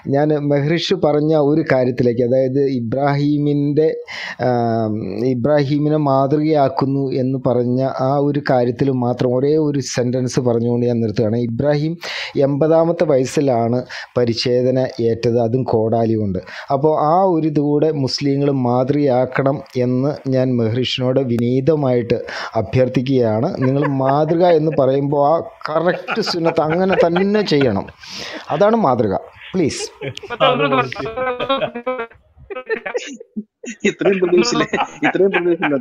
ഞാൻ മെഹ്റിഷ് പറഞ്ഞ ഒരു കാര്യത്തിലേക്ക് അതായത് ഇബ്രാഹീമിൻ്റെ ഇബ്രാഹീമിനെ മാതൃകയാക്കുന്നു എന്ന് പറഞ്ഞ ആ ഒരു കാര്യത്തിൽ മാത്രം ഒരേ ഒരു സെൻറ്റൻസ് പറഞ്ഞുകൊണ്ട് ഞാൻ നിർത്തുകയാണ് ഇബ്രാഹിം എൺപതാമത്തെ വയസ്സിലാണ് പരിച്ഛേദന ഏറ്റത് അതും കോടാലി കൊണ്ട് അപ്പോൾ ആ ഒരു ഇതുകൂടെ മുസ്ലിങ്ങൾ മാതൃകയാക്കണം എന്ന് ഞാൻ മെഹ്റിഷിനോട് വിനീതമായിട്ട് അഭ്യർത്ഥിക്കുകയാണ് നിങ്ങൾ മാതൃക എന്ന് പറയുമ്പോൾ ആ കറക്റ്റ് സുന്നത്ത് അങ്ങനെ തന്നെ ചെയ്യണം അതാണ് മാതൃക പ്ലീസ് ഇത്രയും പ്രതീക്ഷിച്ചില്ലേ ഇത്രയും പ്രതീക്ഷിച്ചില്ല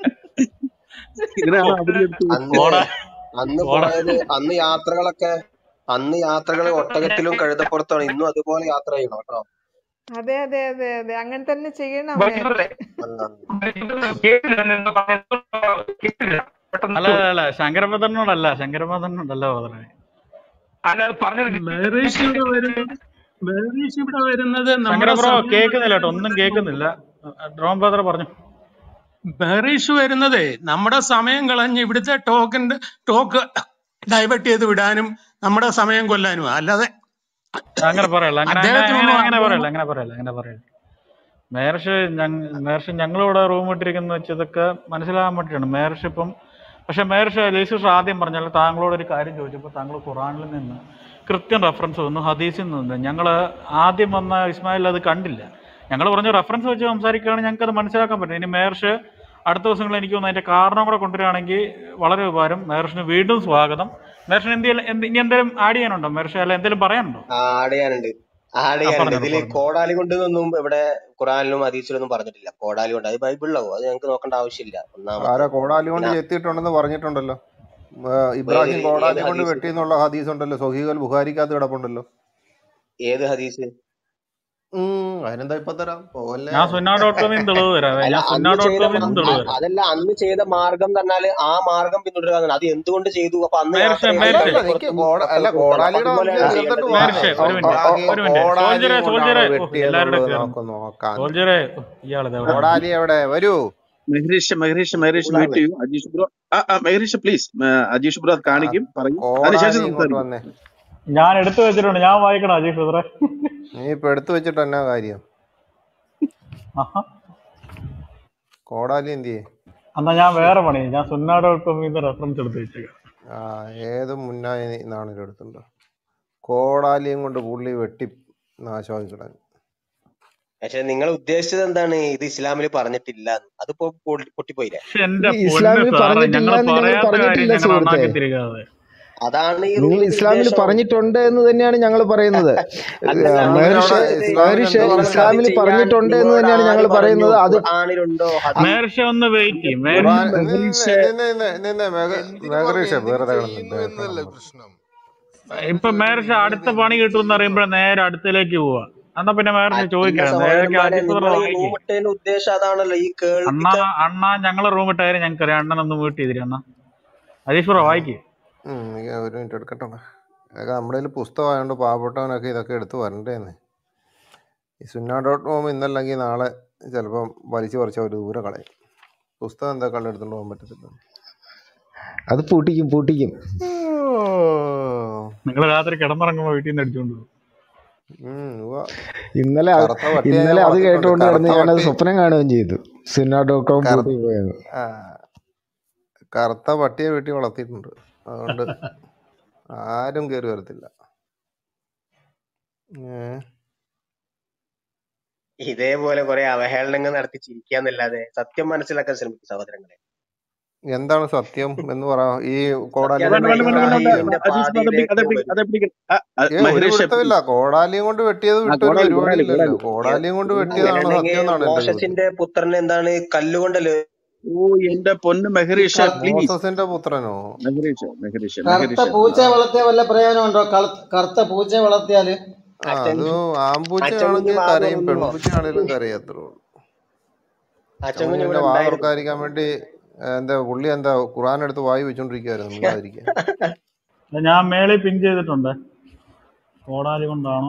ഇതിനാണ് അവരെടുത്ത് അന്ന് ഓടാ അന്ന് ഓടാ പോയത് അന്ന് യാത്രകളൊക്കെ അന്ന് യാത്രകൾ ഒട്ടകത്തിലും കഴുതപ്പുറത്താണ് ഇന്നും അതുപോലെ യാത്ര ചെയ്യണം കേട്ടോ അതെ അതെ അതെ അതെ അങ്ങനെ തന്നെ ചെയ്യണം ബൈബിളിലെ ആ. കേട്ടില്ല എന്ന് പറയുന്നത് കേട്ടില്ല പെട്ടെന്ന് അല്ല അല്ല അല്ല ശങ്കരഭദ്രനോടല്ല ശങ്കരഭദ്രനോടല്ല പറഞ്ഞത് അല്ല അത് പറഞ്ഞത് മെഹറീഷ് ഇവിടെ വരുന്നത് മെഹറീഷ് ഇവിടെ വരുന്നത് ശങ്കര നമ്മുടെ ബ്രോ സമയം കേൾക്കുന്നില്ല കേട്ടോ ഒന്നും കേൾക്കുന്നില്ല ഡ്രോൺ ബ്രദർ പറഞ്ഞു മെഹറീഷ് വരുന്നതേ നമ്മുടെ സമയം കളഞ്ഞ് ഇവിടുത്തെ ടോക്കിന്റെ ടോക്ക് ഡൈവേർട്ട് ചെയ്ത് വിടാനും നമ്മുടെ സമയം കൊല്ലാനും അല്ലാതെ അങ്ങനെ പറയല്ല അങ്ങനെ അങ്ങനെ അദ്ദേഹത്തിനൊന്നും അങ്ങനെ അങ്ങനെ അറിയാൻ പറയല്ല അങ്ങനെ പറയല്ല അങ്ങനെ പറയല്ല മേർഷ് മേർഷ് ഞങ്ങളിവിടെ റൂം ഇട്ടിരിക്കുന്ന വെച്ചതൊക്കെ മനസ്സിലാകാൻ വേണ്ടിയിട്ടാണ് മേർഷ് ഇപ്പം പക്ഷെ മേർഷ് ലേശുഷ് ആദ്യം പറഞ്ഞാൽ താങ്കളോട് ഒരു കാര്യം ചോദിച്ചപ്പോൾ താങ്കൾ ഖുറാനിൽ നിന്ന് കൃത്യം റെഫറൻസ് വന്നു ഹദീസിൽ നിന്ന് ഞങ്ങൾ ആദ്യം വന്ന ഇസ്മായിൽ അത് കണ്ടില്ല ഞങ്ങൾ പറഞ്ഞ റെഫറൻസ് വെച്ച് സംസാരിക്കുകയാണെങ്കിൽ ഞങ്ങൾക്ക് അത് മനസ്സിലാക്കാൻ പറ്റും ഇനി മേർഷ് അടുത്ത ദിവസങ്ങളിൽ എനിക്ക് തോന്നുന്നു അതിന്റെ കാരണം കൂടെ കൊണ്ടുവരികയാണെങ്കിൽ വളരെ ഉപകാരം മേർഷിന് വീണ്ടും സ്വാഗതം മേർഷിന് എന്തെങ്കിലും എന്ത് ഇനി എന്തെങ്കിലും ആഡ് ചെയ്യാനുണ്ടോ മേർഷ അല്ല എന്തെങ്കിലും പറയാനുണ്ടോ ആ, ആഡ് ചെയ്യാനുണ്ട് ആഡ് ആ ചെയ്യാനുണ്ട് പറഞ്ഞോളൂ ഇതില് പറഞ്ഞു കോടാലി കൊണ്ട് ഒന്നും ഇവിടെ ഖുറാനിലും ഹദീസിലൊന്നും പറഞ്ഞിട്ടില്ല കോടാലി കൊണ്ട് അത് ബൈബിളിലാവും അത് ഞങ്ങൾക്ക് നോക്കേണ്ട ആവശ്യമില്ല ഒന്നാമത്തെ ആരാ കോടാലി കൊണ്ട് പിന്നെ ചെത്തിയിട്ടുണ്ടെന്ന് പറഞ്ഞിട്ടുണ്ടല്ലോ ആ, ഏത് ഇബ്രാഹിം ഏത് കോടാലി കൊണ്ട് ഹദീസ് വെട്ടി എന്നുള്ള ഹദീസ് ഉണ്ടല്ലോ സൊഹീഖൽ ബുഖാരിക്കകത്ത് കിടപ്പുണ്ടല്ലോ ഏത് ഹദീസ് ഉം, അതിനെന്താ ഇപ്പൊ തരാം പോവല്ലേ ഞാൻ സുന്ന ഡോട്ട് കോമിൽ നിന്ന് തെളിവ് തരാം അല്ല ഞാൻ സുന്ന അന്ന് ഡോട്ട് ചെയ്ത കോമിൽ മാ- നിന്ന് തെളിവ് അ- തരാം അതല്ല അന്ന് ചെയ്ത മാർഗം പറഞ്ഞാല് ആ മാർഗം പിന്തുടരുക എന്നാണ്. അത് എന്തുകൊണ്ട് ചെയ്തു അപ്പൊ അന്ന് മേർഷ യാത്ര ചെയ്തത് മേർഷ അല്ലല്ല എനിക്ക് കഴുതപ്പുറത്തും കോട അല്ല ഒട്ടകപ്പുറത്തും അപ്പൊ കോടാലിയുടെ അതുപോലെയാണ് വംശം ചെയ്യേണ്ടത് തീർത്തിട്ട് വാ മേർഷ ഒരു മിനിറ്റ് ഇബ്രാഹിം ഒരു മിനിറ്റ് കോടാലി സോൾജറെ സോൾജറെ കൊണ്ടാണോ ഓ എല്ലാവരുടെ വെട്ടിയെന്നുള്ളത് കയറും നമുക്ക് നോക്കാം സോൾജറെ ഇയാളത് എവിടെ കോടാലി എവിടെ വരൂ മെഹ്രീഷ് മെഹ്രീഷ് മെഹ്രീഷ് സ്കൂളാണ് മ്യൂട്ട് ചെയ്യൂ അജീഷ് ബ്രോ ആ ആ, മെഹ്രീഷ് പ്ലീസ് അജീഷ് ബ്രോ അത് ആ, കാണിക്കും പറയും കോടാലി അതിനുശേഷം ഇങ്ങോട്ട് സംസാരിക്കും വന്നേ ഞാൻ എടുത്തു വെച്ചിട്ടുണ്ട് ഞാൻ വായിക്കണം അജീഷ് ബ്രദറെ നീ ഇപ്പൊ എടുത്തു വെച്ചിട്ട് എന്നാ കാര്യം ആഹാ. കോടാലി എന്തിയേ എന്നാ ഞാൻ വേറെ പണി ഞാൻ സുന്ന ഡോട്ട് കോമിൽ നിന്ന് റെഫറൻസ് എടുത്ത് വെച്ചേക്കാം ആ ഏത് മുന്നായി നാണിലും എടുത്തുണ്ടോ കോടാലിയും കൊണ്ട് പുള്ളി വെട്ടി നാശമാക്കി കളഞ്ഞു പക്ഷെ നിങ്ങൾ ഉദ്ദേശിച്ചത് എന്താണ് ഇത് ഇസ്ലാമിൽ പറഞ്ഞിട്ടില്ല എന്ന്. അതിപ്പോ പൊട്ടി- പൊട്ടിപ്പോയില്ലേ പക്ഷെ എന്റെ ഈ പൊന്ന് ഇസ്ലാമിൽ സാറേ പറഞ്ഞിട്ടില്ല ഞങ്ങൾ എന്ന് ഞങ്ങൾ പറയാത്ത കാര്യം പറഞ്ഞിട്ടില്ല ഞങ്ങൾ സുഹൃത്തെ ഉണ്ടാക്കി തിരികാതെ അതാണ് ഈ നിങ്ങൾ റൂമിന്റെ ഇസ്ലാമിൽ ഉദ്ദേശം പറഞ്ഞിട്ടുണ്ട് എന്ന് തന്നെയാണ് ഞങ്ങൾ പറയുന്നത് അല്ലല്ല നിങ്ങൾ മേറിഷ് അവിടെ ഇത് ഇസ്ലാമിൽ മേറിഷ് എന്ത് നിങ്ങൾ പറഞ്ഞു അത് ഇസ്ലാമിൽ ചെയ്യാൻ പറഞ്ഞിട്ടുണ്ട് എന്ന് നിങ്ങളോട് തന്നെയാണ് ഞങ്ങൾ ആര് പറഞ്ഞു പറയുന്നത് അത് ഖുർആനിലുണ്ടോ ഹദീസ് മേർഷ ഒന്ന് വെയിറ്റ് ചെയ്യും മേർഷ ഖുറാൻ നിന്ന് മെഹ്രീഷ് നിന്ന് നിന്ന് നിന്ന് മെഗ എന്തിനു പറഞ്ഞു മെഗറീഷ എന്തിനു വെറുതെ ചെയ്യുന്നു കിടന്ന് എന്നല്ല ബേക്കണം പ്രശ്നം ഇപ്പൊ മേർഷ അടുത്ത പണി കിട്ടുമെന്ന് അറിയുമ്പോൾ നേരെ അടുത്തേക്ക് പോവാ എന്നാ പിന്നെ മേർഷ അല്ല ചോദിക്കാം നേരൊക്കെ സഹോദരന്മാരെ അജിത് ബ്രദർ നിങ്ങൾ ഈ വായിക്കേ റൂം ഇട്ടതിന്റെ ഉദ്ദേശം അതാണല്ലോ ഈ അണ്ണ കേൾവിക്ക അണ്ണ ഞങ്ങളെ റൂം ഇട്ടായാലും ഞങ്ങൾക്ക് അറിയാം അണ്ണൻ ഒന്ന് വീട്ടിൽ ചെയ്തിരി അണ്ണ അജീഷ് ബ്രോ വായിക്കേ ഉം, നീ ഒരു മിനിറ്റ് എടുക്കട്ടെ അതൊക്കെ നമ്മുടെ കയ്യിൽ പുസ്തകമായതുകൊണ്ട് പാവപ്പെട്ടവനൊക്കെ ഇതൊക്കെ എടുത്ത് വരണ്ടേന്ന് ഈ സുന്ന ഡോട്ട് കോം ഇന്നല്ലെങ്കിൽ നാളെ ചിലപ്പം വലിച്ചു പറിച്ച ഒരു ദൂരെ കളയും പുസ്തകം എന്താ കള്ള് എടുത്തോണ്ട് പോകാൻ പറ്റത്തില്ല അത് പൂട്ടിക്കും പൂട്ടിക്കും നിങ്ങൾ രാത്രി കിടന്നിറങ്ങുമ്പോ വീട്ടിൽ നിന്ന് അടിച്ചോണ്ട് പോകും ഉം, ഉവ്വ. ഇന്നലെ അത് കറുത്ത പട്ടിയെ ഇന്നലെ ഞാൻ അത് വളർത്തിയിട്ടുണ്ട് കേട്ടുകൊണ്ട് കിടന്ന് കറുത്ത ഞാനത് പട്ടി സ്വപ്നം കാണുകയും ചെയ്തു സുന്ന ഡോട്ട് കോം കറു പൂട്ടി പോയത് ആ, കറുത്ത പട്ടിയെ വീട്ടിൽ വളർത്തിയിട്ടുണ്ട് അതുകൊണ്ട് ആരും കയറി വരത്തില്ല ഏ ഇതേപോലെ കുറെ അവഹേളനങ്ങൾ നടത്തി ചിരിക്കാന്നല്ലാതെ സത്യം മനസ്സിലാക്കാൻ ശ്രമിക്കും സഹോദരങ്ങളെ എന്താണ് സത്യം എന്ന് പറ ഈ കോടാലി സത്യം കൊണ്ട് വേണ്ട വേണ്ട നിങ്ങൾ വേണ്ട വേണ്ട വെട്ടിയത് അജീഷ് ഇബ്രാഹിമിന്റെ ബ്രോ അതെ പാതയിലേക്ക് പിടി- വരൂ അതെ പിടിക്കണം ആ, ആ, ഏ ഒരു മെഹ്രീഷ് പിടുത്തമില്ല കോടാലിയും കൊണ്ട് വെട്ടിയത് ആ വിട്ടൊരു കോടാലി കോടാലി പരിപാടിയില്ലല്ലോ കോടാലി കോടാലിയും കൊണ്ട് വെട്ടിയതാണ് സത്യം അങ്ങനെയാണെങ്കിൽ എന്നാണ് എന്റെ ചോദ്യം മോശസിന്റെ പുത്രൻ എന്താണ് കല്ലുകൊണ്ടല്ലേ ഓ എന്റെ പൊന്ന് ഈ മെഹ്രീഷ് കർ- പ്ലീസ് മോസസിന്റെ പുത്രനോ മെഹ്രീഷ് മെഹ്രീഷ് കറുത്ത മെഹ്രീഷ് പൂച്ചയെ വളർത്തിയ വല്ല പ്രയോജനമുണ്ടോ കള- കറുത്ത പൂച്ചയെ വളർത്തിയാല് ആ അച്ഛൻ അത് ആമ്പൂച്ച അച്ഛൻ കുഞ്ഞ് ആണെങ്കിൽ വാ കരയും തുറന്നുവോ പെൺപൂച്ച ആണെങ്കിലും കരയും അത്രേ ഉള്ളൂ അച്ഛൻ കുഞ്ഞ് അവന് ഇവിടെ വാ ഉണ്ടായിരുന്നു തുറക്കാതിരിക്കാൻ വേണ്ടി ഏ, എന്താ പുള്ളി എന്താ ഖുറാൻ എടുത്ത് വായി വെച്ചോണ്ടിരിക്കുവായിരുന്നു മിണ്ടാതിരിക്കാൻ അല്ല, ഞാൻ മേളിൽ പിൻ ചെയ്തിട്ടുണ്ട് കോടാലി കൊണ്ടാണോ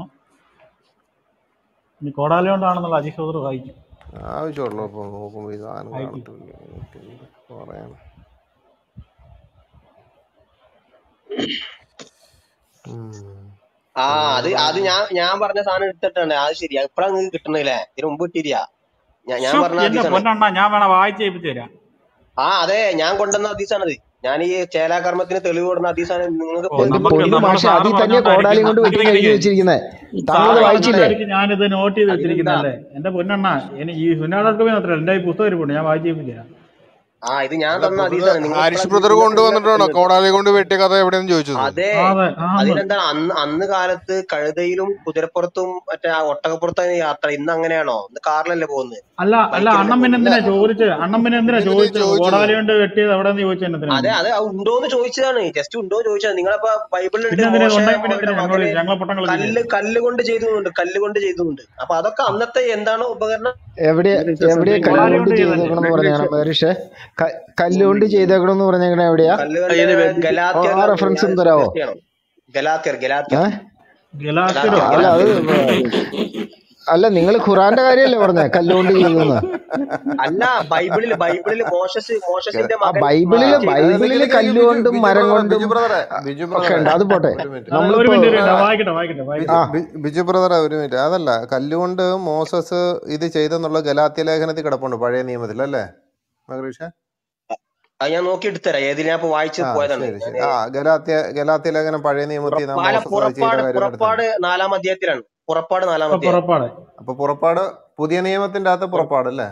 ഇനി കോടാലി കൊണ്ടാണെന്നുള്ള അജീഷ് ബ്രദർ വായിക്കും ആവശ്യമുള്ളൂ അപ്പൊ നോക്കുമ്പോ ഈ സാധനം വായിക്കും കാണത്തില്ല ഇതൊക്കെ എന്ത് പറയാൻ ഉം. ആ അത് അത് ഞാൻ ഞാൻ പറഞ്ഞ സാധനം എടുത്തിട്ടുണ്ട് അത് ശരിയാ ഇപ്പഴാ നിങ്ങൾക്ക് കിട്ടണില്ലേ ഇതിന് മുമ്പ് കിട്ടിയില്ല ഞാൻ ഞാൻ ശ്ശോ, പറഞ്ഞ എന്റെ ഹദീസാണ് പൊന്നണ്ണ ഞാൻ വേണം വായിച്ച് ഏൽപ്പിച്ചു തരാം ആ അതെ ഞാൻ കൊണ്ടുവന്ന ഹദീസാണത് ഞാൻ ഈ ചേലാകർമ്മത്തിന് തെളിവ് കൊടുക്കുന്ന ഹദീസാണ് നിങ്ങൾക്ക് ഓ ഇപ്പൊ എന്റെ നമുക്ക് പൊന്നു നമ്മുടെ മാഷെ സാറ് അതിൽ തന്നെ പറഞ്ഞോണ്ടായിരിക്കും കോടാലി കൊണ്ട് നിക്ക് വെട്ടി നിക്ക് എഴുതി നിക്ക് വെച്ചിരിക്കുന്നത് താങ്കൾ സാറ് വായിച്ചില്ലേ പറഞ്ഞോണ്ടായിരിക്കും ഞാനിത് നോട്ട് ചെയ്ത് അതിനെന്താ വെച്ചിരിക്കുന്നല്ലേ എന്റെ പൊന്നണ്ണ എനിക്ക് ഈ സുനാടോട്ട് മാത്രമല്ല എന്റെ ഈ പുസ്തകം ഇരിപ്പുണ്ട് ഞാൻ വായിച്ച് ഏൽപ്പിച്ചു തരാം ആ ഇത് ഞാൻ അല്ല തന്ന ബ്രദർ ഹദീസാണ് നിങ്ങൾ ഹാരിസ് ഇപ്പഴാ ബ്രദർ നിങ്ങൾക്ക് കൊണ്ടുവന്നിട്ടാണോ കിട്ടുന്നത് കോടാലി കൊണ്ട് വെട്ടിയ കഥ എവിടെയെന്ന് ചോദിച്ചത് അതെ അതെ ആന്ന് അതിനെന്താണ് അന്ന് അന്ന് കാലത്ത് കഴുതയിലും കുതിരപ്പുറത്തും മറ്റേ ആ ഒട്ടകപ്പുറത്താണ് യാത്ര ഇന്ന് അങ്ങനെയാണോ ഇന്ന് കാറിലല്ലേ പോകുന്നത് അല്ല അല്ല ബൈക്കിലല്ലേ അണ്ണൻ പിന്നെ പോകുന്നത് അല്ല എന്തിനാ ചോദിച്ചത് അണ്ണൻ പിന്നെ എന്തിനാ എന്തിനാ ചോദിച്ചത് ചോദിച്ചത് കോടാലി കൊണ്ട് വെട്ടിയത് എവിടെ നിന്ന് ചോദിച്ചത് എന്തിനാ അതെ അത് ഉണ്ടോന്ന് ചോദിച്ചതാണ് ജസ്റ്റ് ഉണ്ടോ ചോദിച്ചത് നിങ്ങളപ്പോ ബൈബിളിലുണ്ട് പിന്നെ എന്തിനാ മോശ ഉണ്ടെങ്കിൽ പിന്നെ അവരുടെ എന്തിനാ ഞങ്ങളോട് മകന് ഞങ്ങളെ പൊട്ടം കളിപ്പിച്ചേ കല്ല് കല്ല് കൊണ്ട് ചെയ്തുകൊണ്ട് കല്ല് കൊണ്ട് ചെയ്തുകൊണ്ട് അപ്പൊ അതൊക്കെ അന്നത്തെ എന്താണോ ഉപകരണം എവിടെ മെഹരീഷ എവിടെയാ സമയം കോടാലി കല്ലുകൊണ്ട് കൊണ്ട് ചെയ്തല്ലേ ചെയ്തേക്കണം എന്ന് മെഹരീഷ പറഞ്ഞാണ് മേരിഷെ കല്ലുകൊണ്ട് ചെയ്തേക്കണം എന്ന് പറഞ്ഞേക്കണ എവിടെയാ കല്ല് ആ, കൊണ്ട് ഇത് വേ- ആ ഗലാത്യറിലാണ് റെഫറൻസ് ഞാൻ ഒന്ന് തരാവോ സജസ്റ്റ് ചെയ്യണം ഗലാത്യർ ഗലാത്യർ ഏ ഗലാത്തിരോ ഗലാത്യർ അല്ല അത് ഗലാത്യർ അല്ല നിങ്ങൾ ഖുറാന്റെ കാര്യമല്ലേ പറഞ്ഞ കല്ലുകൊണ്ട് ചെയ്തെന്ന് അല്ല ബൈബിളില് ബൈബിളില് മോശസ് മോശസിന്റെ ആ മകൻ ആ ബൈബിളില് ചെയ്തു അത് നിക്ക് ബൈബിളില് നിക്ക് നിക്ക് ബിജു കല്ലുകൊണ്ടും ബിജു മരം ബ്രദറെ കൊണ്ടും ബിജു ബ്രദറെ അ- ബിജു ഒക്കെ ബ്രദറെ ഉണ്ട് അത് പോട്ടെ ഒരു മിനിറ്റ് ആ, ഒരു നമ്മളിപ്പോ മിനിറ്റ് ഒരു ആ, മിനിറ്റ് വായിക്കട്ടെ വായിക്കട്ടെ ബി- വായിക്കട്ടെ ആ ബി- ബിജു ബ്രദറെ ഒരു മിനിറ്റ് അതല്ല കല്ലുകൊണ്ട് മോസസ് ഇത് ചെയ്തെന്നുള്ള ഗലാത്യ ലേഖനത്തിൽ കിടപ്പുണ്ട് പഴയ നിയമത്തിൽ അല്ലേ മകരീഷ അത് ഞാൻ നോക്കി എടുത്തരാം ഏതിൽ ഞാൻ ഇപ്പൊ വായിച്ച് ആ പോയതാണ് ശരി ശരി ഞാന് ആ ഗലാത്യ ഗലാത്യ ലേഖനം പഴയ നിയമത്തിൽ നാം പുറപ്പാല മോസസ് അത് ചെയ്ത പുറപ്പാട് കാര്യം പുറപ്പാട് എടുത്തിട്ടുണ്ട് നാലാം അധ്യായത്തിലാണ് പുറപ്പാട് നാലാം ഇപ്പൊ അധ്യായം പുറപ്പാട് അപ്പൊ പുറപ്പാട് പുതിയ നിയമത്തിന്റെ അകത്ത് പുറപ്പാട് അല്ലേ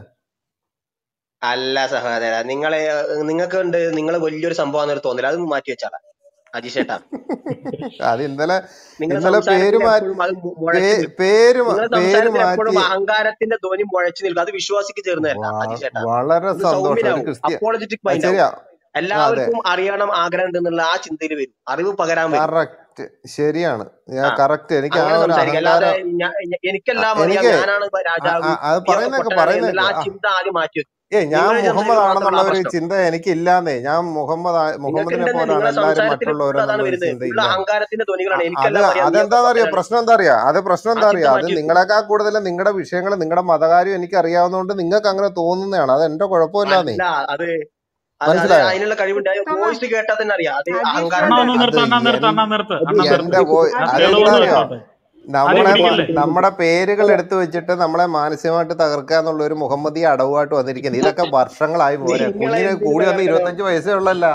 അല്ല സഹോദര നിങ്ങളെ നിങ്ങൾക്ക് ഉണ്ട് നിങ്ങൾ വലിയൊരു സംഭവം തോന്നില്ല അത് മാറ്റി വെച്ചാളാ അജിഷേട്ടാ അത് ഇന്നലെ നിങ്ങളുടെ ഇന്നലെ പേര് സംസാരത്തിൽ മാറ്റി എപ്പോഴും അത് മു- മുഴച്ചു പേ- നിൽക്കും പേര് മാ- നിങ്ങളുടെ പേര് സംസാരത്തിൽ എപ്പോഴും മാറ്റി അഹങ്കാരത്തിന്റെ ധ്വനി മുഴച്ചു നിൽക്കും അത് വിശ്വാസിക്ക് ചേർന്നതല്ല വ- അജിഷേട്ടാ വളരെ ഇത് സന്തോഷം ഒരു സൗമ്യനാവും ക്രിസ്ത്യ അപ്പോളജറ്റിക് അത് മൈൻഡ് ആവും ശരിയാ ആ, അതെ എല്ലാവർക്കും അറിയണം ആഗ്രഹം ഉണ്ടെന്നുള്ള ആ ചിന്തയിൽ വരും അറിവ് പകരാൻ വരും കറക്റ്റ് ശരിയാണ് ഞാൻ ആ കറക്റ്റ് എനിക്ക് ആ അങ്ങനെ ഒരു സംസാരിക്കുക അല്ലാതെ അഹങ്കാരം ഞാ- ഞ- ആ, എനിക്കെല്ലാം അറിയാം എനിക്ക് ഞാനാണ് ഇപ്പൊ ആ- രാജാവ് ആ- അത് നീയൊക്കെ പറയുന്നേക്ക് പൊട്ടനാണ് എന്നുള്ള പറയുന്നേക്ക് ആ ആ ചിന്ത ആദ്യം മാറ്റി വെക്കും ഏ ഞാൻ നിങ്ങൾ മുഹമ്മദ് സംസാരിക്കുന്നത് ആണെന്നുള്ള മാത്രമുള്ള ആ ഒരു പ്രശ്നം ചിന്ത എനിക്കില്ലാന്നേ ഞാൻ മുഹമ്മദ് ആ- നിങ്ങൾക്ക് മുഹമ്മദിനെ ഉണ്ടെന്ന് പോലാണ് നിങ്ങളുടെ എല്ലാവരും സംസാരത്തിൽ ഫുൾ അതാണ് മറ്റുള്ളവരെന്നുള്ള ഒരു വരുന്നത് ചിന്ത ഫുൾ ഇല്ലാന്ന് അഹങ്കാരത്തിന്റെ ധ്വനികളാണ് അത് എനിക്കെല്ലാം അറിയാം നീയൊക്കെ അതെന്താന്ന് അറിയോ പൊട്ടനാണ് പ്രശ്നം എന്താ അറിയാ അത് പ്രശ്നം ആ എന്താ ചിന്ത അറിയാ അത് മാറ്റി വെക്കും നിങ്ങളെക്കാൾ കൂടുതൽ നിങ്ങളുടെ വിഷയങ്ങൾ നിങ്ങളുടെ മതകാര്യം എനിക്ക് അറിയാവുന്നതുകൊണ്ട് നിങ്ങൾക്ക് അങ്ങനെ തോന്നുന്നതാണ് അത് എന്റെ കുഴപ്പമില്ലാന്നേ അല്ല അത് അത് അത് മനസ്സിലായോ അതിനുള്ള കഴിവുണ്ട് തമ്മ വോയിസ് കേട്ടാൽ തന്നെ അറിയാം അത് അജീഷ് അഹങ്കാരം അണ്ണ ഒന്ന് ബ്രദർ നിർത്ത് അണ്ണ അത് നിർത്ത് എൻ അണ്ണ നിർത്ത് അത് അണ്ണ ഞാൻ എന്റെ നിർത്ത് പോയി ആ അജീഷ് അതെന്താ തെളിവൊന്ന് അറിയോ നിർത്തോട്ടെ അതി നമ്മളെ പിടിക്കല്ലേ നമ്മുടെ പേരുകൾ എടുത്തു വെച്ചിട്ട് നമ്മളെ മാനസികമായിട്ട് തകർക്കുക എന്നുള്ള ഒരു മുഹമ്മദീയ അടവുമായിട്ട് വന്നിരിക്കുന്നത് ഇതൊക്കെ വർഷങ്ങളായി പോരെ നിങ്ങളെ കുഞ്ഞിന് എന്തിനാ കൂടി വന്ന് അങ്ങനെ ഇരുപത്തഞ്ച് വയസ്സേ ഉള്ളല്ല